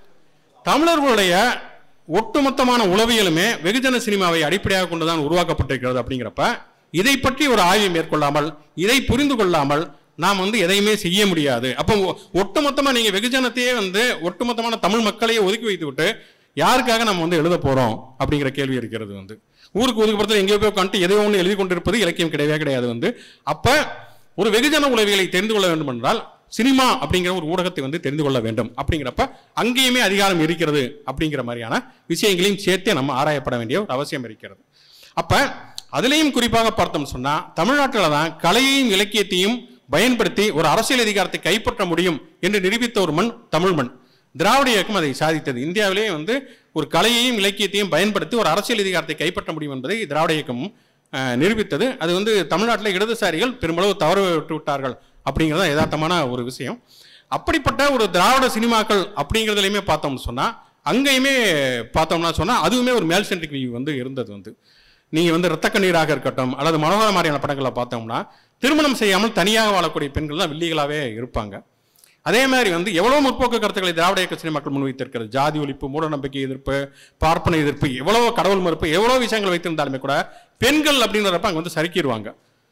தமிழர்களுடைய ஒட்டுமொத்தமான உளவியலுமே வெகுஜன சினிமாவை அடிப்படையாக கொண்டுதான் உருவாக்கப்பட்டிருக்கிறது அப்படிங்கிறப்ப இதை பற்றி ஒரு ஆய்வு மேற்கொள்ளாமல் இதை புரிந்து கொள்ளாமல் நாம் வந்து எதையுமே செய்ய முடியாது அப்போ ஒ- ஒட்டுமொத்தமா நீங்க வெகுஜனத்தையே வந்து ஒட்டுமொத்தமான தமிழ் மக்களையே ஒதுக்கி வைத்து விட்டு யாருக்காக நம்ம வந்து எழுத போறோம் அப்படிங்கிற கேள்வி இருக்கிறது வந்து ஊருக்கு ஒதுக்கப்புறத்தில் எங்கேயோ போய் உட்காந்துட்டு எதையோ ஒன்று எழுதி கொண்டிருப்பது இலக்கியம் கிடையவே கிடையாது வந்து அப்ப ஒரு வெகுஜன உளவியலை தெரிந்து கொள்ள வேண்டும் என்றால் சினிமா அப்படிங்கிற ஒரு ஊடகத்தை வந்து தெரிந்து கொள்ள வேண்டும் அப்படிங்கிறப்ப அங்கேயுமே அதிகாரம் இருக்கிறது அப்படிங்கிற மாதிரியான விஷயங்களையும் சேர்த்தே நம்ம ஆராயப்பட வேண்டிய ஒரு அவசியம் இருக்கிறது அப்ப அதுலேயும் குறிப்பாக பார்த்தோம் சொன்னா தமிழ்நாட்டில் தான் கலையையும் இலக்கியத்தையும் பயன்படுத்தி ஒரு அரசியல் அதிகாரத்தை கைப்பற்ற முடியும் என்று நிரூபித்த ஒரு மண் தமிழ் மண் திராவிட இயக்கம் அதை சாதித்தது இந்தியாவிலே வந்து ஒரு கலையையும் இலக்கியத்தையும் பயன்படுத்தி ஒரு அரசியல் அதிகாரத்தை கைப்பற்ற முடியும் என்பதை திராவிட இயக்கம் அஹ், நிரூபித்தது அது வந்து தமிழ்நாட்டில் இடதுசாரிகள் பெருமளவு தவறு விட்டு விட்டார்கள் அப்படிங்கிறது தான் யதார்த்தமான ஒரு விஷயம் அப்படிப்பட்ட ஒரு திராவிட சினிமாக்கள் அப்படிங்கிறதுலையுமே பார்த்தோம்னு சொன்னா அங்கேயுமே பார்த்தோம்னா சொன்னா அதுவுமே ஒரு மேல் சென்ட்ரிக் வியூ வந்து இருந்தது வந்து நீங்க வந்து ரத்த கண்ணீராக இருக்கட்டும் அல்லது மனோகர மாதிரியான படங்களை பார்த்தோம்னா திருமணம் செய்யாமல் தனியாக வாழக்கூடிய பெண்கள் தான் வில்லிகளாவே இருப்பாங்க அதே மாதிரி வந்து எவ்வளவு முற்போக்கு கருத்துக்களை திராவிட இயக்க சினிமாக்கள் முன்வைத்திருக்கிறது ஜாதி ஒழிப்பு மூடநம்பிக்கை எதிர்ப்பு பார்ப்பன எதிர்ப்பு எவ்வளவு கடவுள் மறுப்பு எவ்வளவு விஷயங்கள் வைத்திருந்தாலுமே கூட பெண்கள் அப்படின்றப்ப அங்க வந்து சறுக்கிடுவாங்க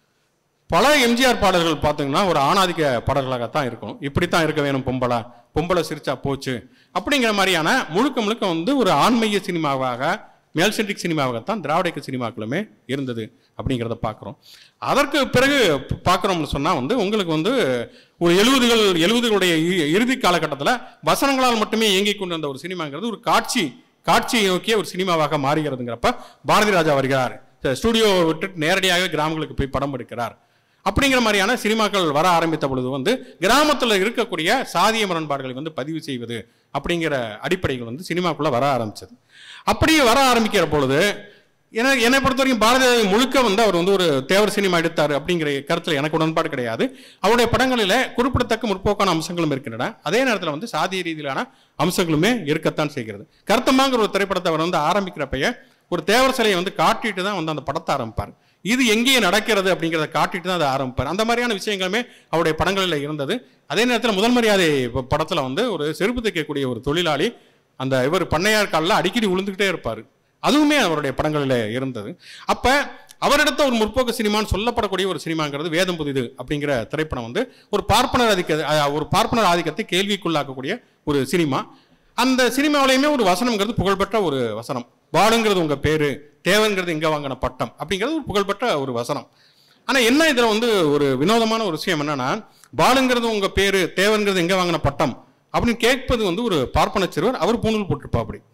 பல எம்ஜிஆர் பாடல்கள் பார்த்தீங்கன்னா ஒரு ஆணாதிக்க பாடல்களாகத்தான் இருக்கும் இப்படித்தான் இருக்க வேணும் பொம்பளை பொம்பளை சிரிச்சா போச்சு அப்படிங்கிற மாதிரியான முழுக்க முழுக்க வந்து ஒரு ஆண்மைய சினிமாவாக மேல் சென்ட்ரிக் சினிமாவாகத்தான் திராவிட இயக்க சினிமாக்களுமே இருந்தது அப்படிங்கிறத பார்க்குறோம் அதற்கு பிறகு பார்க்குறோம்னு சொன்னால் வந்து உங்களுக்கு வந்து ஒரு எழுபதுகள் எழுபதுகளுடைய இறுதி காலகட்டத்தில் வசனங்களால் மட்டுமே இயங்கிக் கொண்டிருந்த ஒரு சினிமாங்கிறது ஒரு காட்சி காட்சியை நோக்கிய ஒரு சினிமாவாக மாறுகிறதுங்கிறப்ப பாரதி ராஜா வருகிறார் ஸ்டுடியோ விட்டு நேரடியாக கிராமங்களுக்கு போய் படம் எடுக்கிறார் அப்படிங்கிற மாதிரியான சினிமாக்கள் வர ஆரம்பித்த பொழுது வந்து கிராமத்தில் இருக்கக்கூடிய சாதிய முரண்பாடுகளை வந்து பதிவு செய்வது அப்படிங்கிற அடிப்படைகள் வந்து சினிமாக்குள்ள வர ஆரம்பிச்சது அப்படியே வர ஆரம்பிக்கிற பொழுது ஏன்னா என்னை பொறுத்த வரைக்கும் பாரதி ராஜா முழுக்க வந்து அவர் வந்து ஒரு தேவர் சினிமா எடுத்தார் அப்படிங்கிற கருத்தில் எனக்கு உடன்பாடு கிடையாது அவருடைய படங்களில் குறிப்பிடத்தக்க முற்போக்கான அம்சங்களும் இருக்கின்றன அதே நேரத்தில் வந்து சாதிய ரீதியிலான அம்சங்களுமே இருக்கத்தான் செய்கிறது கருத்தமாங்கிற ஒரு திரைப்படத்தை அவர் வந்து ஆரம்பிக்கிறப்பய ஒரு தேவர் சிலையை வந்து காட்டிட்டு தான் வந்து அந்த படத்தை ஆரம்பிப்பார் இது எங்கேயே நடக்கிறது அப்படிங்கிறத காட்டிட்டு தான் அதை ஆரம்பிப்பார் அந்த மாதிரியான விஷயங்களுமே அவருடைய படங்களில் இருந்தது அதே நேரத்தில் முதல் மரியாதை ப- படத்துல வந்து ஒரு செருப்பு தைக்கக்கூடிய ஒரு தொழிலாளி அந்த இவர் பண்ணையார் காலில் அடிக்கடி விழுந்துக்கிட்டே இருப்பார் அதுவுமே அவருடைய படங்களில் இருந்தது அப்ப அவரிடத்த ஒரு முற்போக்கு சினிமான்னு சொல்லப்படக்கூடிய ஒரு சினிமாங்கிறது வேதம் புதிது அப்படிங்கிற திரைப்படம் வந்து ஒரு பார்ப்பனர் ஆதிக்க அஹ், ஒரு பார்ப்பனர் ஆதிக்கத்தை கேள்விக்குள்ளாக்கக்கூடிய ஒரு சினிமா அந்த சினிமாவிலையுமே ஒரு வசனம்ங்கிறது புகழ்பெற்ற ஒரு வசனம் வாழுங்கிறது உங்க பேரு தேவங்கிறது எங்க வாங்கின பட்டம் அப்படிங்கிறது ஒரு புகழ்பெற்ற ஒரு வசனம் ஆனா என்ன இதுல வந்து ஒரு வினோதமான ஒரு விஷயம் என்னன்னா பாலுங்கிறது உங்க பேரு தேவங்கிறது எங்க வாங்கின பட்டம் அப்படின்னு கேட்பது வந்து ஒரு பார்ப்பன சிறுவர் அவர் பூணூல் போட்டிருப்பா அப்படி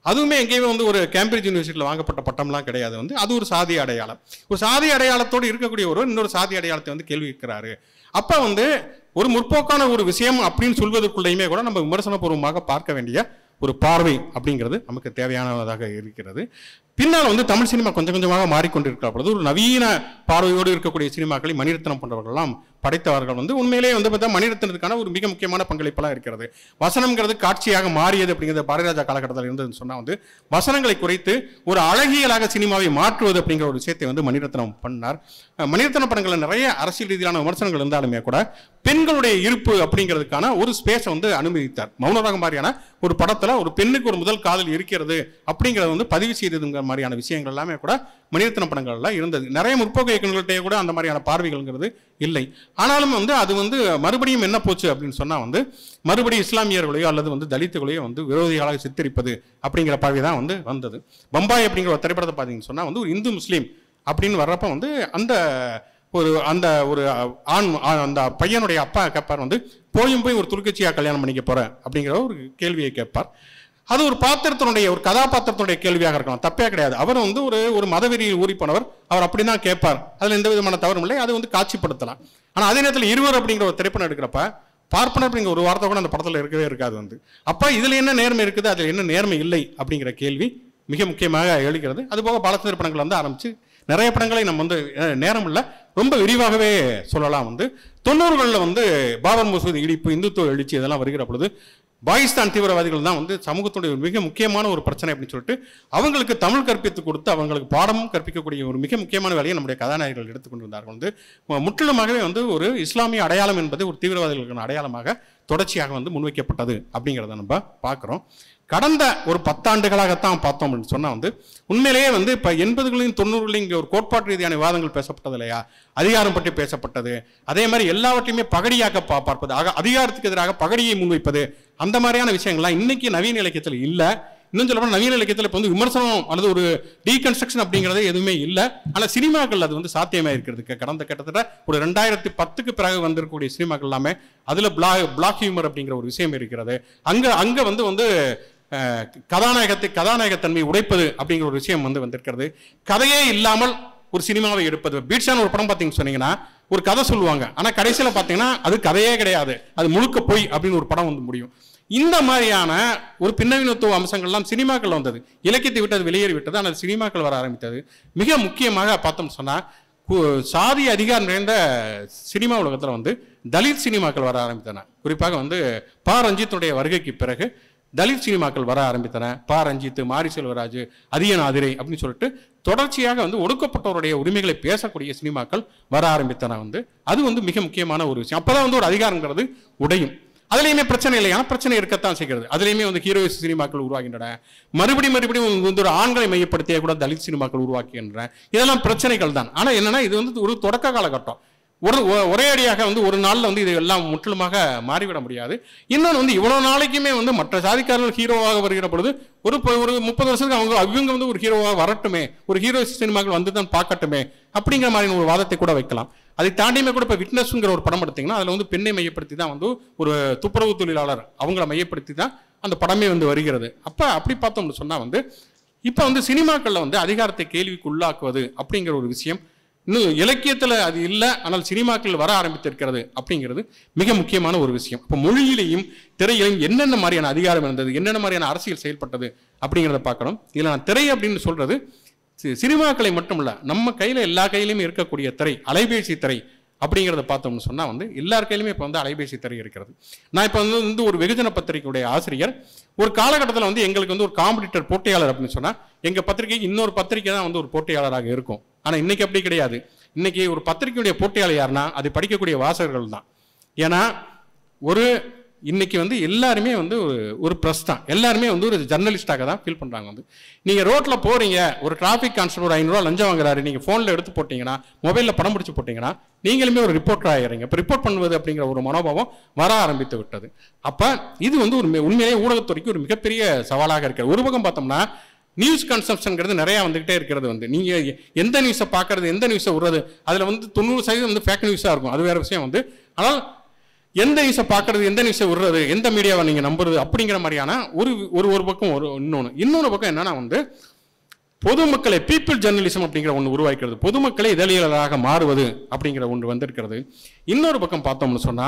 அதுவுமே எங்கேயுமே வந்து ஒரு கேம்பிரிட்ஜ் யூனிவர்சிட்டியில் வாங்கப்பட்ட பட்டம்லாம் கிடையாது வந்து அது ஒரு சாதி அடையாளம் ஒரு சாதி அடையாளத்தோடு இருக்கக்கூடிய ஒரு இன்னொரு சாதி அடையாளத்தை வந்து கேள்வி கேட்கிறாரு அப்ப வந்து ஒரு முற்போக்கான ஒரு விஷயம் அப்படின்னு சொல்வதற்குள்ளேயுமே கூட நம்ம விமர்சனபூர்வமாக பார்க்க வேண்டிய ஒரு பார்வை அப்படிங்கிறது நமக்கு தேவையானதாக இருக்கிறது பின்னால் வந்து தமிழ் சினிமா கொஞ்சம் கொஞ்சமாக மாறிக்கொண்டிருக்கிற பொழுது ஒரு நவீன பார்வையோடு இருக்கக்கூடிய சினிமாக்களை மணிரத்னம் போன்றவர்கள்லாம் படைத்தவர்கள் வந்து உண்மையிலேயே வந்து பார்த்தா மணிரத்னத்துக்கான ஒரு மிக முக்கியமான பங்களிப்பெல்லாம் இருக்கிறது வசனம்ங்கிறது காட்சியாக மாறியது அப்படிங்கிறது பாரதிராஜா காலகட்டத்தில் இருந்ததுன்னு சொன்னா வந்து வசனங்களை குறைத்து ஒரு அழகியலாக சினிமாவை மாற்றுவது அப்படிங்கிற ஒரு விஷயத்தை வந்து மணிரத்னம் பண்ணார் அஹ் மணிரத்னம் படங்களில் நிறைய அரசியல் ரீதியிலான விமர்சனங்கள் இருந்தாலுமே கூட பெண்களுடைய இருப்பு அப்படிங்கிறதுக்கான ஒரு ஸ்பேஸை வந்து அனுமதித்தார் மௌனராகம் மாதிரியான ஒரு படத்துல ஒரு பெண்ணுக்கு ஒரு முதல் காதல் இருக்கிறது அப்படிங்கிறத வந்து பதிவு செய்ததுங்கிற மாதிரியான விஷயங்கள் எல்லாமே கூட மணிரத்ன படங்கள்ல இருந்தது நிறைய முற்போக்கு இயக்கங்கள்கிட்டயே கூட அந்த மாதிரியான பார்வைகள்ங்கிறது இல்லை ஆனாலும் வந்து அது வந்து மறுபடியும் என்ன போச்சு அப்படின்னு சொன்னா வந்து மறுபடியும் இஸ்லாமியர்களையோ அல்லது வந்து தலித்துகளையோ வந்து விரோதிகளாக சித்தரிப்பது அப்படிங்கிற பார்வை தான் வந்து வந்தது பம்பாய் அப்படிங்கிற ஒரு திரைப்படத்தை பார்த்தீங்கன்னு சொன்னா வந்து ஒரு இந்து முஸ்லீம் அப்படின்னு வர்றப்ப வந்து அந்த ஒரு அந்த ஒரு ஆண் ஆ- அந்த பையனுடைய அப்பா கேட்பார் வந்து போயும் போய் ஒரு துருக்கச்சியா கல்யாணம் பண்ணிக்க போறேன் அப்படிங்கிற ஒரு கேள்வியை கேட்பார் அது ஒரு பாத்திரத்தினுடைய ஒரு கதாபாத்திரத்தினுடைய கேள்வியாக இருக்கலாம் தப்பே கிடையாது அவர் வந்து ஒரு ஒரு மதவெறியில் ஊறி போனவர் அவர் அப்படிதான் கேட்பார் அதுல எந்த விதமான தவறும் இல்லை அது வந்து காட்சிப்படுத்தலாம் ஆனா அதே நேரத்தில் இருவர் அப்படிங்கிற ஒரு திரைப்படம் எடுக்கிறப்ப பார்ப்பனர் அப்படிங்கிற ஒரு வார்த்தை கூட அந்த படத்துல இருக்கவே இருக்காது வந்து அப்ப இதுல என்ன நேர்மை இருக்குது அதுல என்ன நேர்மை இல்லை அப்படிங்கிற கேள்வி மிக முக்கியமாக எழுகிறது அதுபோக பாலச்சந்திர படங்கள் வந்து ஆரம்பிச்சு நிறைய படங்களை நம்ம வந்து அஹ், நேரம் இல்லை ரொம்ப விரிவாகவே சொல்லலாம் வந்து தொண்ணூறுகளில் வந்து பாபர் மசூதி இடிப்பு இந்துத்துவ எழுச்சி இதெல்லாம் வருகிற பொழுது பாகிஸ்தான் தீவிரவாதிகள் தான் வந்து சமூகத்துடைய ஒரு மிக முக்கியமான ஒரு பிரச்சனை அப்படின்னு சொல்லிட்டு அவங்களுக்கு தமிழ் கற்பித்து கொடுத்து அவங்களுக்கு பாடமும் கற்பிக்கக்கூடிய ஒரு மிக முக்கியமான வேலையை நம்முடைய கதாநாயகர்கள் எடுத்துக்கொண்டிருந்தார்கள் வந்து மு- முற்றிலுமாகவே வந்து ஒரு இஸ்லாமிய அடையாளம் என்பது ஒரு தீவிரவாதிகளுக்கான அடையாளமாக தொடர்ச்சியாக வந்து முன்வைக்கப்பட்டது அப்படிங்கிறத நம்ம பார்க்குறோம் கடந்த ஒரு பத்தாண்டுகளாகத்தான் பார்த்தோம் அப்படின்னு சொன்னா வந்து உண்மையிலேயே வந்து இப்ப எண்பதுகளின் தொண்ணூறுகளின் இங்கே ஒரு கோட்பாட்டு ரீதியான விவாதங்கள் பேசப்பட்டது இல்லையா அதிகாரம் பற்றி பேசப்பட்டது அதே மாதிரி எல்லாவற்றையுமே பகடியாக பா- பார்ப்பது ஆக அதிகாரத்துக்கு எதிராக பகடியை முன்வைப்பது அந்த மாதிரியான விஷயங்கள்லாம் இன்னைக்கு நவீன இலக்கியத்தில் இல்லை இன்னும் சொல்ல நவீன இலக்கியத்தில் இப்போ வந்து விமர்சனம் அல்லது ஒரு டீகன்ஸ்ட்ரக்ஷன் அப்படிங்கிறதே எதுவுமே இல்லை ஆனால் சினிமாக்கள் அது வந்து சாத்தியமாக இருக்கிறது க- கடந்த கிட்டத்தட்ட ஒரு ரெண்டாயிரத்தி பத்துக்கு பிறகு வந்திருக்கக்கூடிய சினிமாக்கள் எல்லாமே அதில் பிளாக் பிளாக் ஹியூமர் அப்படிங்கிற ஒரு விஷயம் இருக்கிறது அங்கே அங்கே வந்து வந்து அஹ், கதாநாயகத்தை கதாநாயகத்தன்மை உடைப்பது அப்படிங்கிற ஒரு விஷயம் வந்து வந்திருக்கிறது கதையே இல்லாமல் ஒரு சினிமாவை எடுப்பது பீட்ஸான ஒரு படம் பார்த்தீங்கன்னு சொன்னீங்கன்னா ஒரு கதை சொல்லுவாங்க ஆனால் கடைசியில் பார்த்தீங்கன்னா அது கதையே கிடையாது அது முழுக்க பொய் அப்படின்னு ஒரு படம் வந்து முடியும் இந்த மாதிரியான ஒரு பின்னவீனத்துவ அம்சங்கள்லாம் சினிமாக்கள் வந்தது இலக்கியத்தை விட்டு அது வெளியேறி விட்டது ஆனால் சினிமாக்கள் வர ஆரம்பித்தது மிக முக்கியமாக பார்த்தோம்னு சொன்னா கு- சாதி அதிகாரம் நிறைந்த சினிமா உலகத்தில் வந்து தலித் சினிமாக்கள் வர ஆரம்பித்தன குறிப்பாக வந்து பா ரஞ்சித்துடைய வருகைக்கு பிறகு தலித் சினிமாக்கள் வர ஆரம்பித்தன பா ரஞ்சித் மாரி செல்வராஜ் அதியன் ஆதிரை அப்படின்னு சொல்லிட்டு தொடர்ச்சியாக வந்து ஒடுக்கப்பட்டவருடைய உரிமைகளை பேசக்கூடிய சினிமாக்கள் வர ஆரம்பித்தன வந்து அது வந்து மிக முக்கியமான ஒரு விஷயம் அப்பதான் வந்து ஒரு அதிகாரங்கிறது உடையும் அதுலேயுமே பிரச்சனை இல்லை ஆனால் பிரச்சனை இருக்கத்தான் செய்கிறது அதுலேயுமே வந்து ஹீரோயிஸ் சினிமாக்கள் உருவாகின்றன மறுபடியும் மறுபடியும் வந்து ஒரு ஆண்களை மையப்படுத்திய கூட தலித் சினிமாக்கள் உருவாக்குகின்றன இதெல்லாம் பிரச்சனைகள் தான் ஆனால் என்னன்னா இது வந்து ஒரு தொடக்க காலகட்டம் ஒரு ஒ- ஒரே அடியாக வந்து ஒரு நாள்ல வந்து இது எல்லாம் முற்றிலுமாக மாறிவிட முடியாது இன்னொன்று வந்து இவ்வளவு நாளைக்குமே வந்து மற்ற சாதிக்காரர்கள் ஹீரோவாக வருகிற பொழுது ஒரு ப- ஒரு முப்பது வருஷத்துக்கு அவங்க அவங்க வந்து ஒரு ஹீரோவாக வரட்டுமே ஒரு ஹீரோ சினிமாக்கள் வந்து தான் பார்க்கட்டுமே அப்படிங்கிற மாதிரியான ஒரு வாதத்தை கூட வைக்கலாம் அதை தாண்டியுமே கூட இப்போ விட்னஸ்ங்கிற ஒரு படம் எடுத்தீங்கன்னா அதில் வந்து பெண்ணை மையப்படுத்தி தான் வந்து ஒரு துப்புரவு தொழிலாளர் அவங்கள மையப்படுத்தி தான் அந்த படமே வந்து வருகிறது அப்போ அப்படி பார்த்தோம்னு சொன்னா வந்து இப்போ வந்து சினிமாக்களில் வந்து அதிகாரத்தை கேள்விக்கு உள்ளாக்குவது அப்படிங்கிற ஒரு விஷயம் இன்னும் இலக்கியத்தில் அது இல்லை ஆனால் சினிமாக்கள் வர ஆரம்பித்திருக்கிறது அப்படிங்கிறது மிக முக்கியமான ஒரு விஷயம் இப்போ மொழியிலையும் திரையிலையும் என்னென்ன மாதிரியான அதிகாரம் இருந்தது என்னென்ன மாதிரியான அரசியல் செயல்பட்டது அப்படிங்கிறத பார்க்கணும் இதில் நான் திரை அப்படின்னு சொல்றது சி- சினிமாக்களை மட்டும் இல்ல நம்ம கையில எல்லா கையிலுமே இருக்கக்கூடிய திரை அலைபேசி திரை அப்படிங்கிறத பார்த்தோம்னு சொன்னா வந்து எல்லார் கையிலுமே இப்போ வந்து அலைபேசி திரை இருக்கிறது நான் இப்போ வந்து வந்து ஒரு வெகுஜன பத்திரிகையுடைய ஆசிரியர் ஒரு காலகட்டத்தில் வந்து எங்களுக்கு வந்து ஒரு காம்படிட்டர் போட்டியாளர் அப்படின்னு சொன்னா எங்க பத்திரிகை இன்னொரு பத்திரிகை தான் வந்து ஒரு போட்டியாளராக இருக்கும் ஆனா இன்னைக்கு அப்படி கிடையாது இன்னைக்கு ஒரு பத்திரிகையுடைய போட்டியாளர் யாருன்னா அதை படிக்கக்கூடிய வாசகர்கள் தான் ஏன்னா ஒரு இன்னைக்கு வந்து எல்லாருமே வந்து ஒரு ஒரு ப்ரெஸ் தான் எல்லாருமே வந்து ஒரு ஜர்னலிஸ்டாக தான் ஃபீல் பண்றாங்க வந்து நீங்க ரோட்ல போறீங்க ஒரு டிராஃபிக் கான்ஸ்டபிள் ஒரு ஐநூறுரூவா லஞ்சம் வாங்குறாரு நீங்க போன்ல எடுத்து போட்டீங்கன்னா மொபைல்ல படம் பிடிச்சு போட்டீங்கன்னா நீங்களுமே ஒரு ரிப்போர்ட்டர் ஆகிறீங்க இப்போ ரிப்போர்ட் பண்ணுவது அப்படிங்கிற ஒரு மனோபாவம் வர ஆரம்பித்து விட்டது அப்ப இது வந்து ஒரு மி- உண்மையிலேயே ஊடகத்துறைக்கு ஒரு மிகப்பெரிய சவாலாக இருக்கு ஒரு பக்கம் பார்த்தோம்னா நியூஸ் கன்சப்ஷன்ங்கிறது நிறைய வந்துகிட்டே இருக்கிறது வந்து நீங்க எ- எந்த நியூஸை பார்க்கறது எந்த நியூஸை விடுறது அதுல வந்து தொண்ணூறு சதவீதம் வந்து ஃபேக் நியூஸா இருக்கும் அது வேற விஷயம் வந்து ஆனால் எந்த நியூஸை பார்க்கறது எந்த நியூஸை விடுறது எந்த மீடியாவை நீங்க நம்புறது அப்படிங்கிற மாதிரியான ஒரு ஒரு ஒரு பக்கம் ஒரு இன்னொன்று இன்னொரு பக்கம் என்னன்னா வந்து பொதுமக்களை பீப்புள் ஜெர்னலிசம் அப்படிங்கிற ஒன்று உருவாக்கிறது பொதுமக்களை இதழியலாளராக மாறுவது அப்படிங்கிற ஒன்று வந்திருக்கிறது இன்னொரு பக்கம் பார்த்தோம்னு சொன்னா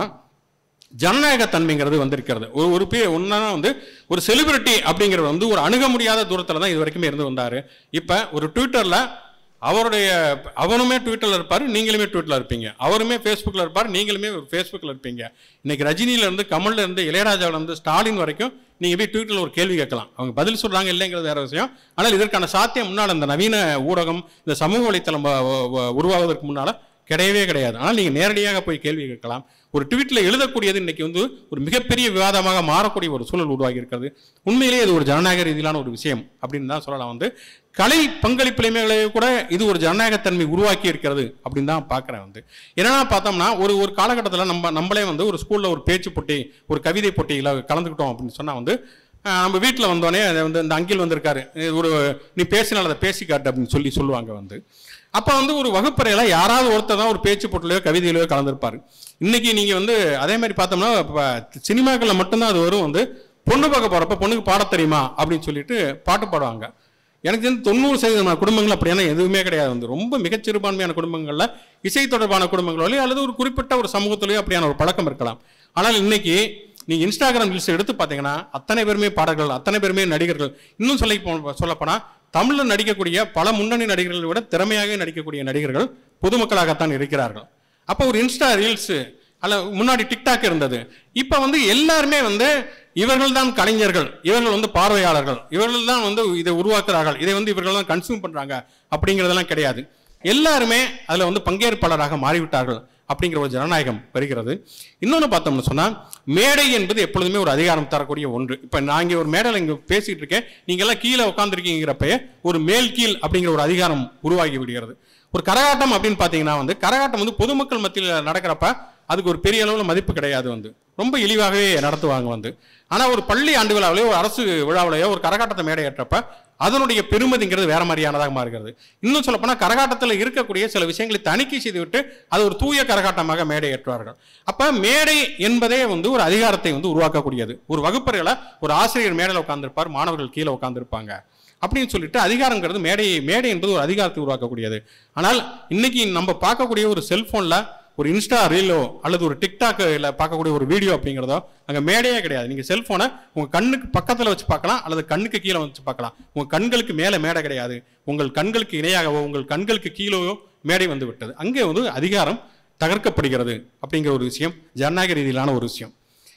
ஜனநாயக தன்மைங்கிறது வந்திருக்கிறது ஒரு ஒரு பேர் ஒன்றா வந்து ஒரு செலிபிரிட்டி அப்படிங்கிறது வந்து ஒரு அணுக முடியாத தூரத்தில் தான் இது வரைக்குமே இருந்து வந்தார் இப்போ ஒரு ட்விட்டரில் அவருடைய அவனுமே ட்விட்டரில் இருப்பார் நீங்களுமே ட்விட்டரில் இருப்பீங்க அவருமே ஃபேஸ்புக்கில் இருப்பார் நீங்களுமே ஃபேஸ்புக்கில் இருப்பீங்க இன்னைக்கு ரஜினியில இருந்து கமல்ல இருந்து இளையராஜாவில இருந்து ஸ்டாலின் வரைக்கும் நீங்கள் போய் ட்விட்டரில் ஒரு கேள்வி கேட்கலாம் அவங்க பதில் சொல்கிறாங்க இல்லைங்கிறது வேற விஷயம் ஆனால் இதற்கான சாத்தியம் முன்னால் இந்த நவீன ஊடகம் இந்த சமூக வலைத்தளம் வ- வ- வ- உருவாவதற்கு முன்னால் கிடையவே கிடையாது ஆனால் நீங்கள் நேரடியாக போய் கேள்வி கேட்கலாம் ஒரு ட்வீட்டில் எழுதக்கூடியது இன்னைக்கு வந்து ஒரு மிகப்பெரிய விவாதமாக மாறக்கூடிய ஒரு சூழல் உருவாகி இருக்கிறது உண்மையிலேயே இது ஒரு ஜனநாயக ரீதியிலான ஒரு விஷயம் அப்படின்னு தான் சொல்லலாம் வந்து கலை பங்களிப்புலையுமே கூட இது ஒரு ஜனநாயகத்தன்மை உருவாக்கி இருக்கிறது அப்படின்னு தான் பார்க்குறேன் வந்து என்னன்னா பார்த்தோம்னா ஒரு ஒரு காலகட்டத்தில் நம்ம நம்மளே வந்து ஒரு ஸ்கூலில் ஒரு பேச்சு போட்டி ஒரு கவிதை போட்டியில் கலந்துக்கிட்டோம் அப்படின்னு சொன்னால் வந்து ஆஹ், நம்ம வீட்டில் வந்தோடனே அதை வந்து இந்த அங்கில் வந்திருக்காரு இது ஒரு நீ பேசினால் அதை பேசி காட்டு அப்படின்னு சொல்லி சொல்லுவாங்க வந்து அப்போ வந்து ஒரு வகுப்பறையில் யாராவது ஒருத்தர் தான் ஒரு பேச்சு போட்டிலையோ கவிதையிலையோ கலந்துருப்பாரு இன்னைக்கு நீங்கள் வந்து அதே மாதிரி பார்த்தோம்னா இப்போ சினிமாக்களில் மட்டும்தான் அது வரும் வந்து பொண்ணு பார்க்க போகிறப்ப பொண்ணுக்கு பாடத் தெரியுமா அப்படின்னு சொல்லிட்டு பாட்டு பாடுவாங்க எனக்கு தெரிஞ்சு தொண்ணூறு சதவீதமான குடும்பங்கள் அப்படியான எதுவுமே கிடையாது வந்து ரொம்ப மிகச்சிறுபான்மையான குடும்பங்களில் இசை தொடர்பான குடும்பங்களோ அல்லது ஒரு குறிப்பிட்ட ஒரு சமூகத்திலேயோ அப்படியான ஒரு பழக்கம் இருக்கலாம் ஆனால் இன்னைக்கு நீங்க இன்ஸ்டாகிராம் ரீல்ஸ் எடுத்து பார்த்தீங்கன்னா அத்தனை பேருமே பாடகர்கள் அத்தனை பேருமே நடிகர்கள் இன்னும் சொல்லி சொல்லப்போனால் தமிழில் நடிக்கக்கூடிய பல முன்னணி நடிகர்களை விட திறமையாக நடிக்கக்கூடிய நடிகர்கள் பொதுமக்களாகத்தான் இருக்கிறார்கள் அப்போ ஒரு இன்ஸ்டா ரீல்ஸு அல்ல முன்னாடி டிக்டாக் இருந்தது இப்போ வந்து எல்லாருமே வந்து இவர்கள் தான் கலைஞர்கள் இவர்கள் வந்து பார்வையாளர்கள் இவர்கள் தான் வந்து இதை உருவாக்குறார்கள் இதை வந்து இவர்கள் தான் கன்சியூம் பண்றாங்க அப்படிங்கிறதெல்லாம் கிடையாது எல்லாருமே அதில் வந்து பங்கேற்பாளராக மாறிவிட்டார்கள் அப்படிங்கிற ஒரு ஜனநாயகம் வருகிறது இன்னொன்று பார்த்தோம்னு சொன்னால் மேடை என்பது எப்பொழுதுமே ஒரு அதிகாரம் தரக்கூடிய ஒன்று இப்போ நான் இங்கே ஒரு மேடையில் இங்கே பேசிட்டு இருக்கேன் நீங்க எல்லாம் கீழே உட்காந்துருக்கீங்கிறப்ப ஒரு மேல் கீழ் அப்படிங்கிற ஒரு அதிகாரம் உருவாகி விடுகிறது ஒரு கரகாட்டம் அப்படின்னு பார்த்தீங்கன்னா வந்து கரகாட்டம் வந்து பொதுமக்கள் மத்தியில் நடக்கிறப்ப அதுக்கு ஒரு பெரிய அளவில் மதிப்பு கிடையாது வந்து ரொம்ப இழிவாகவே நடத்துவாங்க வந்து ஆனால் ஒரு பள்ளி ஆண்டு விழாவிலையோ ஒரு அரசு விழாவிலையோ ஒரு கரகாட்டத்தை மேடை ஏற்றப்ப அதனுடைய பெருமதிங்கிறது வேற மாதிரியானதாக மாறுகிறது இன்னும் சொல்லப்போனால் கரகாட்டத்தில் இருக்கக்கூடிய சில விஷயங்களை தணிக்கை செய்துவிட்டு அது ஒரு தூய கரகாட்டமாக மேடை ஏற்றுவார்கள் அப்ப மேடை என்பதே வந்து ஒரு அதிகாரத்தை வந்து உருவாக்கக்கூடியது ஒரு வகுப்பறையில ஒரு ஆசிரியர் மேடையில் உட்கார்ந்திருப்பார் மாணவர்கள் கீழே உட்கார்ந்திருப்பாங்க அப்படின்னு சொல்லிட்டு அதிகாரங்கிறது மேடை மேடை என்பது ஒரு அதிகாரத்தை உருவாக்கக்கூடியது ஆனால் இன்னைக்கு நம்ம பார்க்கக்கூடிய ஒரு செல்போன்ல ஒரு இன்ஸ்டா ரீலோ அல்லது ஒரு டிக்டாக்ல பார்க்கக்கூடிய ஒரு வீடியோ அப்படிங்கிறதோ அங்கே மேடையே கிடையாது நீங்கள் செல்ஃபோனை உங்கள் கண்ணுக்கு பக்கத்தில் வச்சு பார்க்கலாம் அல்லது கண்ணுக்கு கீழே வச்சு பார்க்கலாம் உங்கள் கண்களுக்கு மேலே மேடை கிடையாது உங்கள் கண்களுக்கு இணையாகவோ உங்கள் கண்களுக்கு கீழேயோ மேடை வந்து விட்டது அங்கே வந்து அதிகாரம் தகர்க்கப்படுகிறது அப்படிங்கிற ஒரு விஷயம் ஜனநாயக ரீதியிலான ஒரு விஷயம்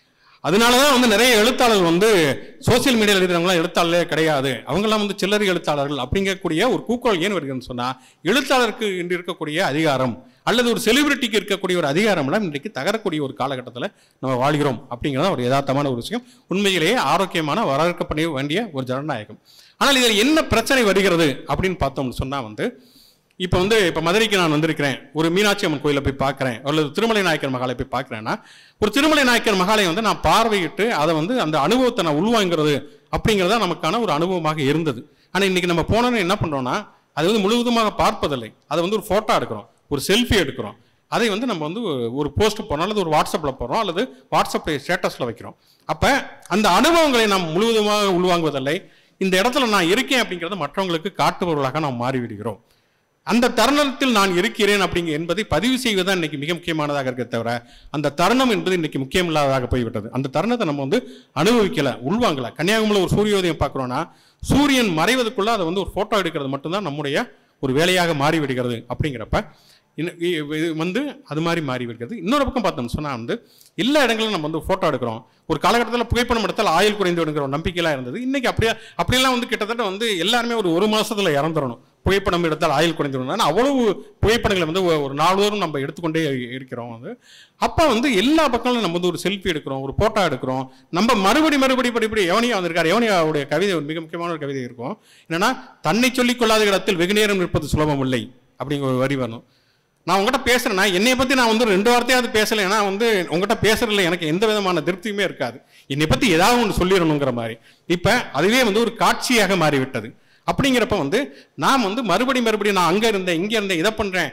அதனால தான் வந்து நிறைய எழுத்தாளர்கள் வந்து சோசியல் மீடியாவில் எழுதுறவங்களாம் எழுத்தாளர்களே கிடையாது அவங்கெல்லாம் வந்து சில்லறை எழுத்தாளர்கள் அப்படிங்கக்கூடிய ஒரு கூக்குரல் ஏன் வருகிறதுன்னு சொன்னால் எழுத்தாளருக்கு இன்று இருக்கக்கூடிய அதிகாரம் அல்லது ஒரு செலிபிரிட்டிக்கு இருக்கக்கூடிய ஒரு அதிகாரம்லாம் இன்றைக்கு தகரக்கூடிய ஒரு காலகட்டத்தில் நம்ம வாழ்கிறோம் அப்படிங்கிறது ஒரு யதார்த்தமான ஒரு விஷயம் உண்மையிலேயே ஆரோக்கியமான வரவேற்கப்பட வேண்டிய ஒரு ஜனநாயகம் ஆனால் இதில் என்ன பிரச்சனை வருகிறது அப்படின்னு பார்த்தோம்னு சொன்னால் வந்து இப்போ வந்து இப்போ மதுரைக்கு நான் வந்திருக்கிறேன் ஒரு மீனாட்சி அம்மன் கோயிலை போய் பார்க்குறேன் அல்லது திருமலை நாயக்கர் மகாலை போய் பார்க்குறேன்னா ஒரு திருமலை நாயக்கர் மகாலை வந்து நான் பார்வையிட்டு அதை வந்து அந்த அனுபவத்தை நான் உள்வாங்கிறது அப்படிங்கிறதா நமக்கான ஒரு அனுபவமாக இருந்தது ஆனால் இன்னைக்கு நம்ம போனோன்னு என்ன பண்ணுறோம்னா அது வந்து முழுவதுமாக பார்ப்பதில்லை அதை வந்து ஒரு ஃபோட்டோ எடுக்கிறோம் ஒரு செல்ஃபி எடுக்கிறோம் அதை வந்து நம்ம வந்து ஒரு போஸ்ட் போடுறோம் அல்லது ஒரு வாட்ஸ்அப்பில் போடுறோம் அல்லது வாட்ஸ்அப்பில் ஸ்டேட்டஸில் வைக்கிறோம் அப்போ அந்த அனுபவங்களை நாம் முழுவதுமாக உள்வாங்குவதில்லை இந்த இடத்துல நான் இருக்கேன் அப்படிங்கிறத மற்றவங்களுக்கு காட்டுபவர்களாக நாம் மாறிவிடுகிறோம் அந்த தருணத்தில் நான் இருக்கிறேன் அப்படிங்க என்பதை பதிவு செய்வதுதான் இன்னைக்கு மிக முக்கியமானதாக இருக்க தவிர அந்த தருணம் என்பது இன்னைக்கு முக்கியமில்லாததாக போய்விட்டது அந்த தருணத்தை நம்ம வந்து அனுபவிக்கல உள்வாங்கல கன்னியாகுமரியில் ஒரு சூரியோதயம் பார்க்குறோன்னா சூரியன் மறைவதற்குள்ள அதை வந்து ஒரு ஃபோட்டோ எடுக்கிறது மட்டும்தான் நம்முடைய ஒரு வேலையாக மாறிவிடுகிறது அப்படிங்கிறப்ப இன்ன- இ- இது வந்து அது மாதிரி மாறி விடுகிறது இன்னொரு பக்கம் பார்த்தோம்னு சொன்னால் வந்து எல்லா இடங்களிலும் நம்ம வந்து ஃபோட்டோ எடுக்கிறோம் ஒரு காலகட்டத்தில் புகைப்படம் எடுத்தால் ஆயுள் குறைந்து விடுங்கிற ஒரு நம்பிக்கையெல்லாம் இருந்தது இன்னைக்கு அப்படியே அப்படியெல்லாம் வந்து கிட்டத்தட்ட வந்து எல்லாருமே ஒரு ஒரு மாசத்துல இறந்துடணும் புகைப்படம் எடுத்தால் ஆயுள் குறைந்துடணும் ஆனால் அவ்வளவு புகைப்படங்களை வந்து ஒ- ஒரு நாள்தோறும் நம்ம எடுத்துக்கொண்டே இருக்கிறோம் வந்து அப்போ வந்து எல்லா பக்கங்களும் நம்ம வந்து ஒரு செல்ஃபி எடுக்கிறோம் ஒரு போட்டோ எடுக்கிறோம் நம்ம மறுபடி மறுபடி படிப்படி எவனியா வந்திருக்காரு எவனியாவுடைய கவிதை ஒரு மிக முக்கியமான ஒரு கவிதை இருக்கும் என்னன்னா தன்னை சொல்லிக் கொள்ளாத இடத்தில் வெகு நேரம் நிற்பது சுலபம் இல்லை அப்படிங்கிற ஒரு வரி வரணும் நான் உங்ககிட்ட பேசுறேன்னா என்னைய பத்தி நான் வந்து ரெண்டு வார்த்தையாவது பேசல ஏன்னா வந்து உங்ககிட்ட பேசுறதுல எனக்கு எந்த விதமான திருப்தியுமே இருக்காது என்னை பத்தி ஏதாவது ஒன்று சொல்லிடணுங்கிற மாதிரி இப்ப அதுவே வந்து ஒரு காட்சியாக மாறிவிட்டது அப்படிங்கிறப்ப வந்து நாம் வந்து மறுபடி மறுபடியும் நான் அங்க இருந்தேன் இங்க இருந்தேன் இதை பண்றேன்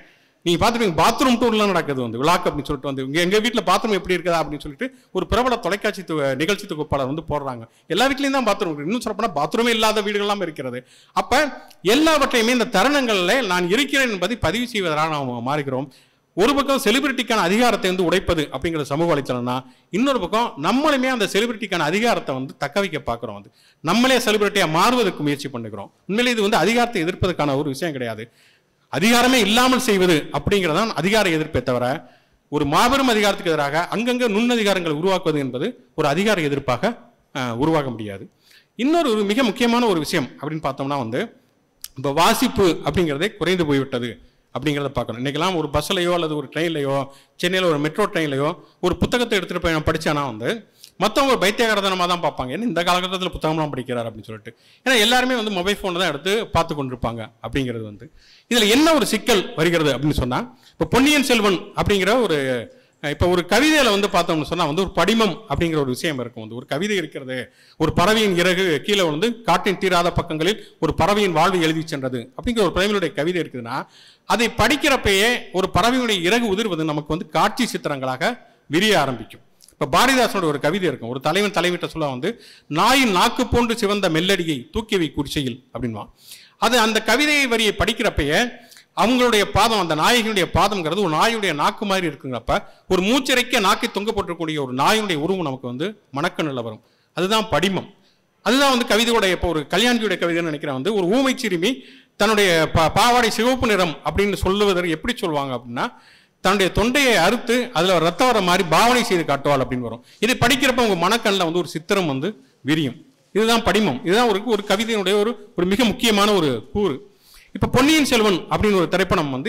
நீங்க பார்த்துருப்பீங்க பாத்ரூம் டூர்லாம் நடக்குது வந்து விழாக்கு அப்படின்னு சொல்லிட்டு வந்து இங்க எங்க வீட்ல பாத்ரூம் எப்படி இருக்குதா அப்படின்னு சொல்லிட்டு ஒரு பிரபல தொலைக்காட்சி து- நிகழ்ச்சி தொகுப்பாளர் வந்து போடுறாங்க எல்லா வீட்லயும் தான் பாத்ரூம் இருக்கு இன்னும் சொல்லப்போனா பாத்ரூமே இல்லாத வீடுகள்லாம் இருக்கிறது அப்ப எல்லாவற்றையுமே இந்த தருணங்கள்ல நான் இருக்கிறேன் என்பதை பதிவு செய்வதாக நாம் மாறுகிறோம் ஒரு பக்கம் செலிபிரிட்டிக்கான அதிகாரத்தை வந்து உடைப்பது அப்படிங்கிற சமூக வலைத்தளம்னா இன்னொரு பக்கம் நம்மளுமே அந்த செலிபிரிட்டிக்கான அதிகாரத்தை வந்து தக்க வைக்க பார்க்குறோம் வந்து நம்மளே செலிபிரிட்டியாக மாறுவதற்கு முயற்சி பண்ணுகிறோம் உண்மையிலே இது வந்து அதிகாரத்தை எதிர்ப்பதற்கான ஒரு விஷயம் கிடையாது அதிகாரமே இல்லாமல் செய்வது அப்படிங்கிறதான் அதிகார எதிர்ப்பே தவிர ஒரு மாபெரும் அதிகாரத்துக்கு எதிராக அங்கங்க நுண்ணதிகாரங்களை உருவாக்குவது என்பது ஒரு அதிகார எதிர்ப்பாக அஹ், உருவாக முடியாது இன்னொரு ஒரு மிக முக்கியமான ஒரு விஷயம் அப்படின்னு பார்த்தோம்னா வந்து இப்போ வாசிப்பு அப்படிங்கிறதே குறைந்து போய்விட்டது அப்படிங்கிறத பார்க்கணும் இன்றைக்கெல்லாம் ஒரு பஸ்லையோ அல்லது ஒரு ட்ரெயின்லையோ சென்னையில் ஒரு மெட்ரோ ட்ரெயின்லையோ ஒரு புத்தகத்தை எடுத்துகிட்டு போய் நான் படித்தானா வந்து மற்றவங்க ஒரு பைத்தியகாரதனமாக தான் பார்ப்பாங்க ஏன்னா இந்த காலகட்டத்தில் புத்தகம்லாம் படிக்கிறார் அப்படின்னு சொல்லிட்டு ஏன்னா எல்லாருமே வந்து மொபைல் ஃபோனில் தான் எடுத்து பார்த்து கொண்டிருப்பாங்க அப்படிங்கிறது வந்து இதில் என்ன ஒரு சிக்கல் வருகிறது அப்படின்னு சொன்னால் இப்போ பொன்னியின் செல்வன் அப்படிங்கிற ஒரு இப்போ ஒரு கவிதையில வந்து பார்த்தோம்னு சொன்னா வந்து ஒரு படிமம் அப்படிங்கிற ஒரு விஷயம் இருக்கும் வந்து ஒரு கவிதை இருக்கிறது ஒரு பறவையின் இறகு கீழே வந்து காட்டின் தீராத பக்கங்களில் ஒரு பறவையின் வாழ்வு எழுதி சென்றது அப்படிங்கிற ஒரு பறவையினுடைய கவிதை இருக்குதுன்னா அதை படிக்கிறப்பயே ஒரு பறவையுடைய இறகு உதிர்வது நமக்கு வந்து காட்சி சித்திரங்களாக விரிய ஆரம்பிக்கும் இப்போ பாரதிதாசனோட ஒரு கவிதை இருக்கும் ஒரு தலைவன் தலைவிட்ட சொல்ல வந்து நாயின் நாக்கு போன்று சிவந்த மெல்லடியை தூக்கி வை குடிசையில் அப்படின்வான் அது அந்த கவிதை வரியை படிக்கிறப்பயே அவங்களுடைய பாதம் அந்த நாயகனுடைய பாதம்ங்கிறது ஒரு நாயுடைய நாக்கு மாதிரி இருக்குங்கிறப்ப ஒரு மூச்சிறைக்க நாக்கை தொங்க போட்டிருக்கக்கூடிய ஒரு நாயினுடைய உருவம் நமக்கு வந்து மணக்கண்ணில் வரும் அதுதான் படிமம் அதுதான் வந்து கவிதையோட இப்போ ஒரு கல்யாணியுடைய கவிதைன்னு நினைக்கிறேன் வந்து ஒரு ஊமை சிறுமி தன்னுடைய பா- பாவாடை சிவப்பு நிறம் அப்படின்னு சொல்லுவதற்கு எப்படி சொல்லுவாங்க அப்படின்னா தன்னுடைய தொண்டையை அறுத்து அதில் ரத்தம் வர மாதிரி பாவனை செய்து காட்டுவாள் அப்படின்னு வரும் இதை படிக்கிறப்ப உங்க மனக்கண்ணில் வந்து ஒரு சித்திரம் வந்து விரியும் இதுதான் படிமம் இதுதான் ஒரு ஒரு கவிதையினுடைய ஒரு ஒரு மிக முக்கியமான ஒரு கூறு இப்போ பொன்னியின் செல்வன் அப்படின்னு ஒரு திரைப்படம் வந்து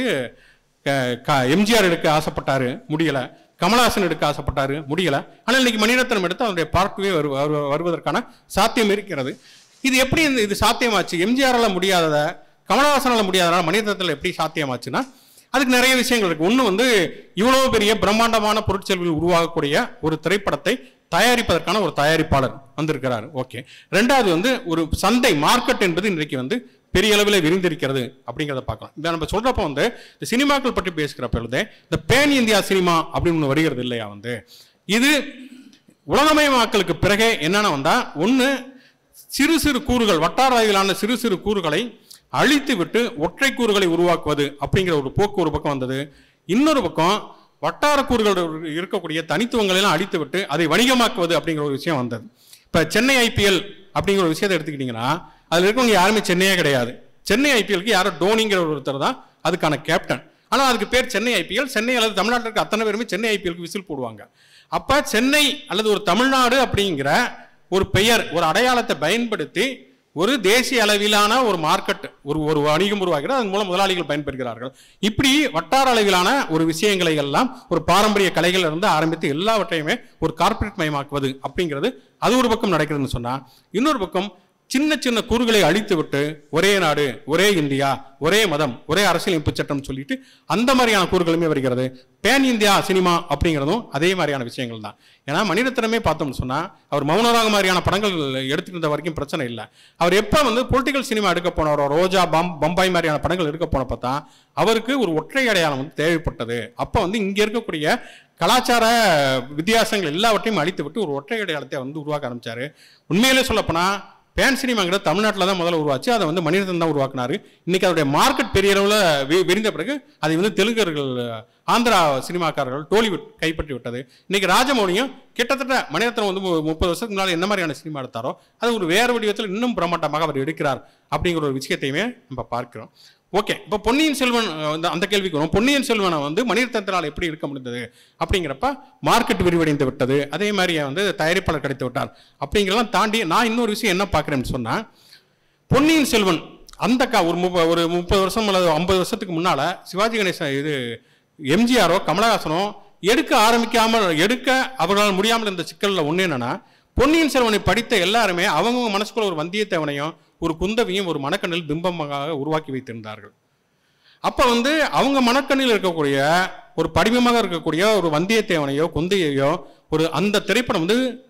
க- க- எம்ஜிஆர் எடுக்க ஆசைப்பட்டாரு முடியல கமலஹாசன் எடுக்க ஆசைப்பட்டாரு முடியல ஆனால் இன்னைக்கு மணிரத்னம் எடுத்து அதனுடைய பார்க்கவே வரு வரு- வருவதற்கான சாத்தியம் இருக்கிறது இது எப்படி இந்த- இது சாத்தியமாச்சு எம்ஜிஆரால முடியாததை கமலஹாசனால முடியாதனால மணிரத்னத்தில் எப்படி சாத்தியமாச்சுன்னா அதுக்கு நிறைய விஷயங்கள் இருக்கு ஒன்று வந்து இவ்வளவு பெரிய பிரம்மாண்டமான பொருட்செல்வியில் உருவாகக்கூடிய ஒரு திரைப்படத்தை தயாரிப்பதற்கான ஒரு தயாரிப்பாளர் வந்திருக்கிறார் ஓகே ரெண்டாவது வந்து ஒரு சந்தை மார்க்கெட் என்பது இன்றைக்கு வந்து பெரிய அளவில் விரிந்திருக்கிறது அப்படிங்கிறத பார்க்கலாம் இதை நம்ம சொல்றப்ப வந்து இந்த சினிமாக்கள் பற்றி பேசுகிற பொழுது இந்த பேன் இந்தியா சினிமா அப்படின்னு ஒன்று வருகிறது இல்லையா வந்து இது உலகமயமாக்கலுக்கு பிறகே என்னென்ன வந்தா ஒன்று சிறு சிறு கூறுகள் வட்டார அளவிலான சிறு சிறு கூறுகளை அழித்து விட்டு ஒற்றை கூறுகளை உருவாக்குவது அப்படிங்கிற ஒரு போக்கு ஒரு பக்கம் வந்தது இன்னொரு பக்கம் வட்டார கூறுகள் இருக்கக்கூடிய தனித்துவங்களை எல்லாம் அழித்து விட்டு அதை வணிகமாக்குவது அப்படிங்கிற ஒரு விஷயம் வந்தது இப்ப சென்னை ஐபிஎல் அப்படிங்கிற ஒரு விஷயத்தை எடுத்துக்கிட்டீங்கன்னா அதுல இருக்கவங்க யாருமே சென்னையே கிடையாது சென்னை ஐபிஎல்க்கு யாரோ டோனிங்கிற ஒருத்தர் தான் அதுக்கான கேப்டன் ஆனா அதுக்கு பேர் சென்னை ஐபிஎல் சென்னை அல்லது தமிழ்நாட்டில் இருக்க அத்தனை பேருமே சென்னை ஐபிஎல்க்கு விசில் போடுவாங்க அப்ப சென்னை அல்லது ஒரு தமிழ்நாடு அப்படிங்கிற ஒரு பெயர் ஒரு அடையாளத்தை பயன்படுத்தி ஒரு தேசிய அளவிலான ஒரு மார்க்கெட் ஒரு ஒரு வணிகம் உருவாகிறது அதன் மூலம் முதலாளிகள் பயன்பெறுகிறார்கள் இப்படி வட்டார அளவிலான ஒரு விஷயங்களை எல்லாம் ஒரு பாரம்பரிய கலைகள் இருந்து ஆரம்பித்து எல்லாவற்றையுமே ஒரு கார்ப்பரேட் மயமாக்குவது அப்படிங்கிறது அது ஒரு பக்கம் நடக்குதுன்னு சொன்னா இன்னொரு பக்கம் சின்ன சின்ன கூறுகளை அழித்து விட்டு ஒரே நாடு ஒரே இந்தியா ஒரே மதம் ஒரே அரசியலமைப்பு சட்டம் சொல்லிட்டு அந்த மாதிரியான கூறுகளுமே வருகிறது பேன் இந்தியா சினிமா அப்படிங்கிறதும் அதே மாதிரியான விஷயங்கள் தான் ஏன்னா மணிரத்னமே பார்த்தோம்னு சொன்னா அவர் மௌனராக மாதிரியான படங்கள் எடுத்துட்டு இருந்த வரைக்கும் பிரச்சனை இல்லை அவர் எப்போ வந்து பொலிட்டிக்கல் சினிமா எடுக்க போனாரோ ரோஜா பம் பம்பாய் மாதிரியான படங்கள் எடுக்க போனப்ப தான் அவருக்கு ஒரு ஒற்றை அடையாளம் வந்து தேவைப்பட்டது அப்போ வந்து இங்கே இருக்கக்கூடிய கலாச்சார வித்தியாசங்கள் எல்லாவற்றையும் அழித்து விட்டு ஒரு ஒற்றை அடையாளத்தை வந்து உருவாக்க ஆரம்பிச்சாரு உண்மையிலே சொல்லப்போனா பேன் சினிமாங்கிறது தமிழ்நாட்டில் தான் முதல்ல உருவாச்சு அதை வந்து மணிரத்னம் தான் உருவாக்குனாரு இன்னைக்கு அதோடைய மார்க்கெட் பெரிய அளவில் வி- விரிந்த பிறகு அதை வந்து தெலுங்கர்கள் ஆந்திரா சினிமாக்காரர்கள் டோலிவுட் கைப்பற்றி விட்டது இன்னைக்கு ராஜமௌலியும் கிட்டத்தட்ட மணிரத்னம் வந்து மு- முப்பது வருஷத்துக்கு முன்னால் என்ன மாதிரியான சினிமா எடுத்தாரோ அது ஒரு வேறு வடிவத்தில் இன்னும் பிரமாண்டமாக அவர் எடுக்கிறார் அப்படிங்கிற ஒரு விஷயத்தையுமே நம்ம பார்க்கிறோம் ஓகே இப்போ பொன்னியின் செல்வன் அஹ், வந்து அந்த கேள்விக்கு வரும் பொன்னியின் செல்வனை வந்து மணிரத்னத்தினால் எப்படி இருக்க முடிந்தது அப்படிங்கிறப்ப மார்க்கெட் விரிவடைந்து விட்டது அதே மாதிரி வந்து தயாரிப்பாளர் கிடைத்து விட்டார் அப்படிங்கிறதெல்லாம் தாண்டி நான் இன்னொரு விஷயம் என்ன பார்க்குறேன்னு சொன்னால் பொன்னியின் செல்வன் அந்த கா ஒரு முப்ப ஒரு முப்பது வருஷம் அல்லது ஐம்பது வருஷத்துக்கு முன்னால சிவாஜி கணேசன் இது எம்ஜிஆரோ கமலஹாசனோ எடுக்க ஆரம்பிக்காமல் எடுக்க அவர்களால் முடியாமல் இருந்த சிக்கலில் ஒன்று என்னன்னா பொன்னியின் செல்வனை படித்த எல்லாருமே அவங்கவங்க மனசுக்குள்ள ஒரு வந்தியத்தேவனையும் ஒரு குந்தவியும் ஒரு மனக்கண்ணில் பிம்பமாக உருவாக்கி வைத்திருந்தார்கள் அப்ப வந்து அவங்க மனக்கண்ணில் இருக்கக்கூடிய ஒரு படிமமாக இருக்கக்கூடிய ஒரு வந்தியத்தேவனையோ குந்தையையோ ஒரு அந்த திரைப்படம் வந்து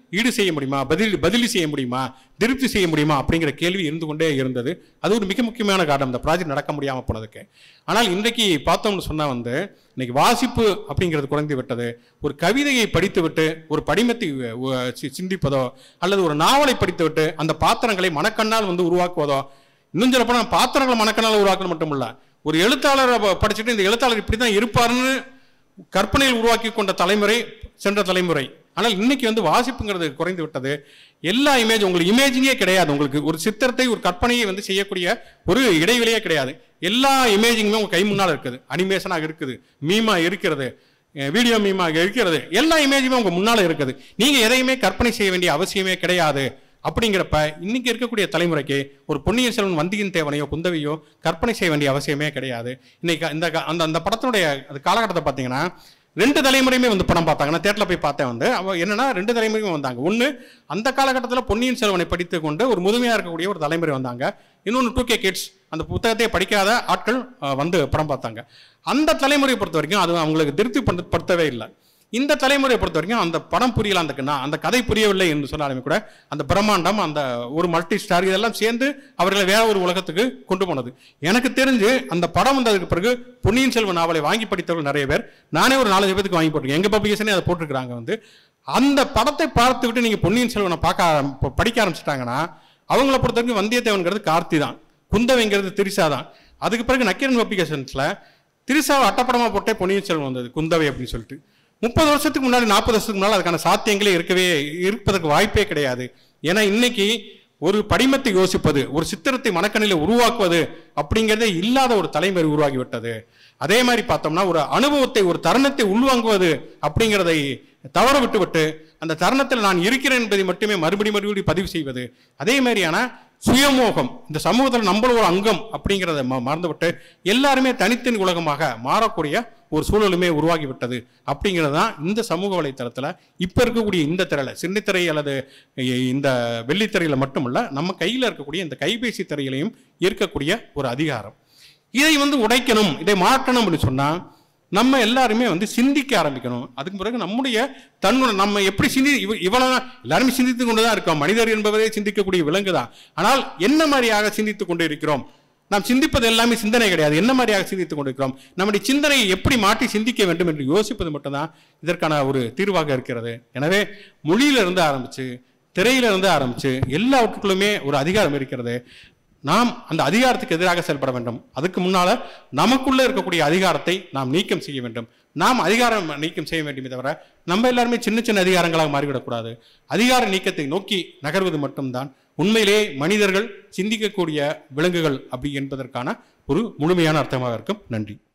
ஈடு செய்ய முடியுமா பதில் பதிலி செய்ய முடியுமா திருப்தி செய்ய முடியுமா அப்படிங்கிற கேள்வி இருந்து கொண்டே இருந்தது அது ஒரு மிக முக்கியமான காரணம் இந்த ப்ராஜெக்ட் நடக்க முடியாமல் போனதுக்கு ஆனால் இன்றைக்கு பார்த்தோம்னு சொன்னால் வந்து இன்னைக்கு வாசிப்பு அப்படிங்கிறது குறைந்து விட்டது ஒரு கவிதையை படித்துவிட்டு ஒரு படிமத்தை அஹ், சி- சிந்திப்பதோ அல்லது ஒரு நாவலை படித்துவிட்டு அந்த பாத்திரங்களை மனக்கண்ணால் வந்து உருவாக்குவதோ இன்னும் சொல்லப்போனால் பாத்திரங்களை மனக்கண்ணால் உருவாக்கணும் மட்டும் இல்ல ஒரு எழுத்தாளரை ப- படிச்சுட்டு இந்த எழுத்தாளர் இப்படி தான் இருப்பாருன்னு கற்பனையில் உருவாக்கி கொண்ட தலைமுறை சென்ற தலைமுறை ஆனால் இன்னைக்கு வந்து வாசிப்புங்கிறது குறைந்து விட்டது எல்லா இமேஜ் உங்களுக்கு இமேஜிங்கே கிடையாது உங்களுக்கு ஒரு சித்திரத்தை ஒரு கற்பனையை வந்து செய்யக்கூடிய ஒரு இடைவெளியே கிடையாது எல்லா இமேஜிங்குமே உங்க கை முன்னால் இருக்குது அனிமேஷனாக இருக்குது மீமா இருக்கிறது வீடியோ மீமாக இருக்கிறது எல்லா இமேஜுமே உங்க முன்னால இருக்குது நீங்க எதையுமே கற்பனை செய்ய வேண்டிய அவசியமே கிடையாது அப்படிங்கிறப்ப இன்னைக்கு இருக்கக்கூடிய தலைமுறைக்கு ஒரு பொன்னியின் செல்வன் வந்தியின் தேவனையோ குந்தவையோ கற்பனை செய்ய வேண்டிய அவசியமே கிடையாது இன்னைக்கு இந்த கா- அந்த அந்த படத்தினுடைய அது காலகட்டத்தை பார்த்தீங்கன்னா ரெண்டு தலைமுறையுமே வந்து படம் பார்த்தாங்க நான் தேட்டரில் போய் பார்த்தேன் வந்து அவ என்னன்னா ரெண்டு தலைமுறையும் வந்தாங்க ஒன்று அந்த காலகட்டத்தில் பொன்னியின் செல்வனை படித்து கொண்டு ஒரு முதுமையாக இருக்கக்கூடிய ஒரு தலைமுறை வந்தாங்க இன்னொன்று டூ கே கிட்ஸ் அந்த புத்தகத்தை படிக்காத ஆட்கள் அஹ், வந்து படம் பார்த்தாங்க அந்த தலைமுறையை பொறுத்த வரைக்கும் அது அவங்களுக்கு திருப்தி படுத்த- படுத்தவே இல்லை இந்த தலைமுறையை பொறுத்த வரைக்கும் அந்த படம் புரியல அந்த நான் அந்த கதை புரியவில்லை என்று சொன்னாலுமே கூட அந்த பிரம்மாண்டம் அந்த ஒரு மல்டி ஸ்டார் இதெல்லாம் சேர்ந்து அவர்களை வேற ஒரு உலகத்துக்கு கொண்டு போனது எனக்கு தெரிஞ்சு அந்த படம் வந்ததுக்கு பிறகு பொன்னியின் செல்வன் நாவலை வாங்கி படித்தவர்கள் நிறைய பேர் நானே ஒரு நாலஞ்சு பேருக்கு வாங்கி போட்டிருக்கேன் எங்க பப்ளிகேஷனே அதை போட்டிருக்காங்க வந்து அந்த படத்தை பார்த்து விட்டு நீங்க பொன்னியின் செல்வனை பார்க்க ஆரம்~ ப- படிக்க ஆரம்பிச்சிட்டாங்கன்னா அவங்கள பொறுத்த வரைக்கும் வந்தியத்தேவன்கிறது கார்த்தி தான் குந்தவைங்கிறது திரிசா தான் அதுக்கு பிறகு நக்கீரன் பப்ளிகேஷன்ஸ்ல திரிசாவை அட்டப்படமா போட்டே பொன்னியின் செல்வன் வந்தது குந்தவை அப்படின்னு சொல்லிட்டு முப்பது வருஷத்துக்கு முன்னாடி நாற்பது வருஷத்துக்கு முன்னாடி அதுக்கான சாத்தியங்களே இருக்கவே இருப்பதற்கு வாய்ப்பே கிடையாது ஏன்னா இன்னைக்கு ஒரு படிமத்தை யோசிப்பது ஒரு சித்திரத்தை மனக்கண்ணில உருவாக்குவது அப்படிங்கிறதே இல்லாத ஒரு தலைமுறை உருவாகி விட்டது அதே மாதிரி பார்த்தோம்னா ஒரு அனுபவத்தை ஒரு தருணத்தை உள்வாங்குவது அப்படிங்கிறதை தவற விட்டுவிட்டு அந்த தருணத்தில் நான் இருக்கிறேன் என்பதை மட்டுமே மறுபடி மறுபடி பதிவு செய்வது அதே மாதிரியான சுயமோகம் இந்த சமூகத்தில் நம்மள ஒரு அங்கம் அப்படிங்கிறத ம- மறந்துவிட்டு எல்லாருமே தனித்தனி உலகமாக மாறக்கூடிய ஒரு சூழலுமே உருவாகி விட்டது அப்படிங்கிறது தான் இந்த சமூக வலைத்தளத்தில் இப்போ இருக்கக்கூடிய இந்த திரையில சின்னத்திரை அல்லது இ- இந்த வெள்ளித்திரையில மட்டுமல்ல நம்ம கையில் இருக்கக்கூடிய இந்த கைபேசி திரையிலையும் இருக்கக்கூடிய ஒரு அதிகாரம் இதை வந்து உடைக்கணும் இதை மாற்றணும் அப்படின்னு சொன்னா நம்ம எல்லாருமே வந்து சிந்திக்க ஆரம்பிக்கணும் அதுக்கு பிறகு நம்முடைய தன்னுடைய நம்ம எப்படி சிந்தி இவ- இவ்வளவு நாள் எல்லாருமே சிந்தித்து கொண்டு தான் இருக்கோம் மனிதர் என்பவரே சிந்திக்கக்கூடிய விலங்கு தான் ஆனால் என்ன மாதிரியாக சிந்தித்துக் கொண்டு இருக்கிறோம் நாம் சிந்திப்பது எல்லாமே சிந்தனை கிடையாது என்ன மாதிரியாக சிந்தித்துக் கொண்டிருக்கிறோம் நம்முடைய சிந்தனையை எப்படி மாற்றி சிந்திக்க வேண்டும் என்று யோசிப்பது மட்டும்தான் இதற்கான ஒரு தீர்வாக இருக்கிறது எனவே மொழியிலிருந்து ஆரம்பிச்சு திரையிலிருந்து ஆரம்பிச்சு எல்லாவற்றுக்குள்ளுமே ஒரு அதிகாரம் இருக்கிறது நாம் அந்த அதிகாரத்துக்கு எதிராக செயல்பட வேண்டும் அதுக்கு முன்னால நமக்குள்ள இருக்கக்கூடிய அதிகாரத்தை நாம் நீக்கம் செய்ய வேண்டும் நாம் அதிகாரம் நீக்கம் செய்ய வேண்டுமே தவிர நம்ம எல்லாருமே சின்ன சின்ன அதிகாரங்களாக மாறிவிடக்கூடாது அதிகார நீக்கத்தை நோக்கி நகர்வது மட்டும்தான் உண்மையிலே மனிதர்கள் சிந்திக்கக்கூடிய விலங்குகள் அப்படி என்பதற்கான ஒரு முழுமையான அர்த்தமாக இருக்கும் நன்றி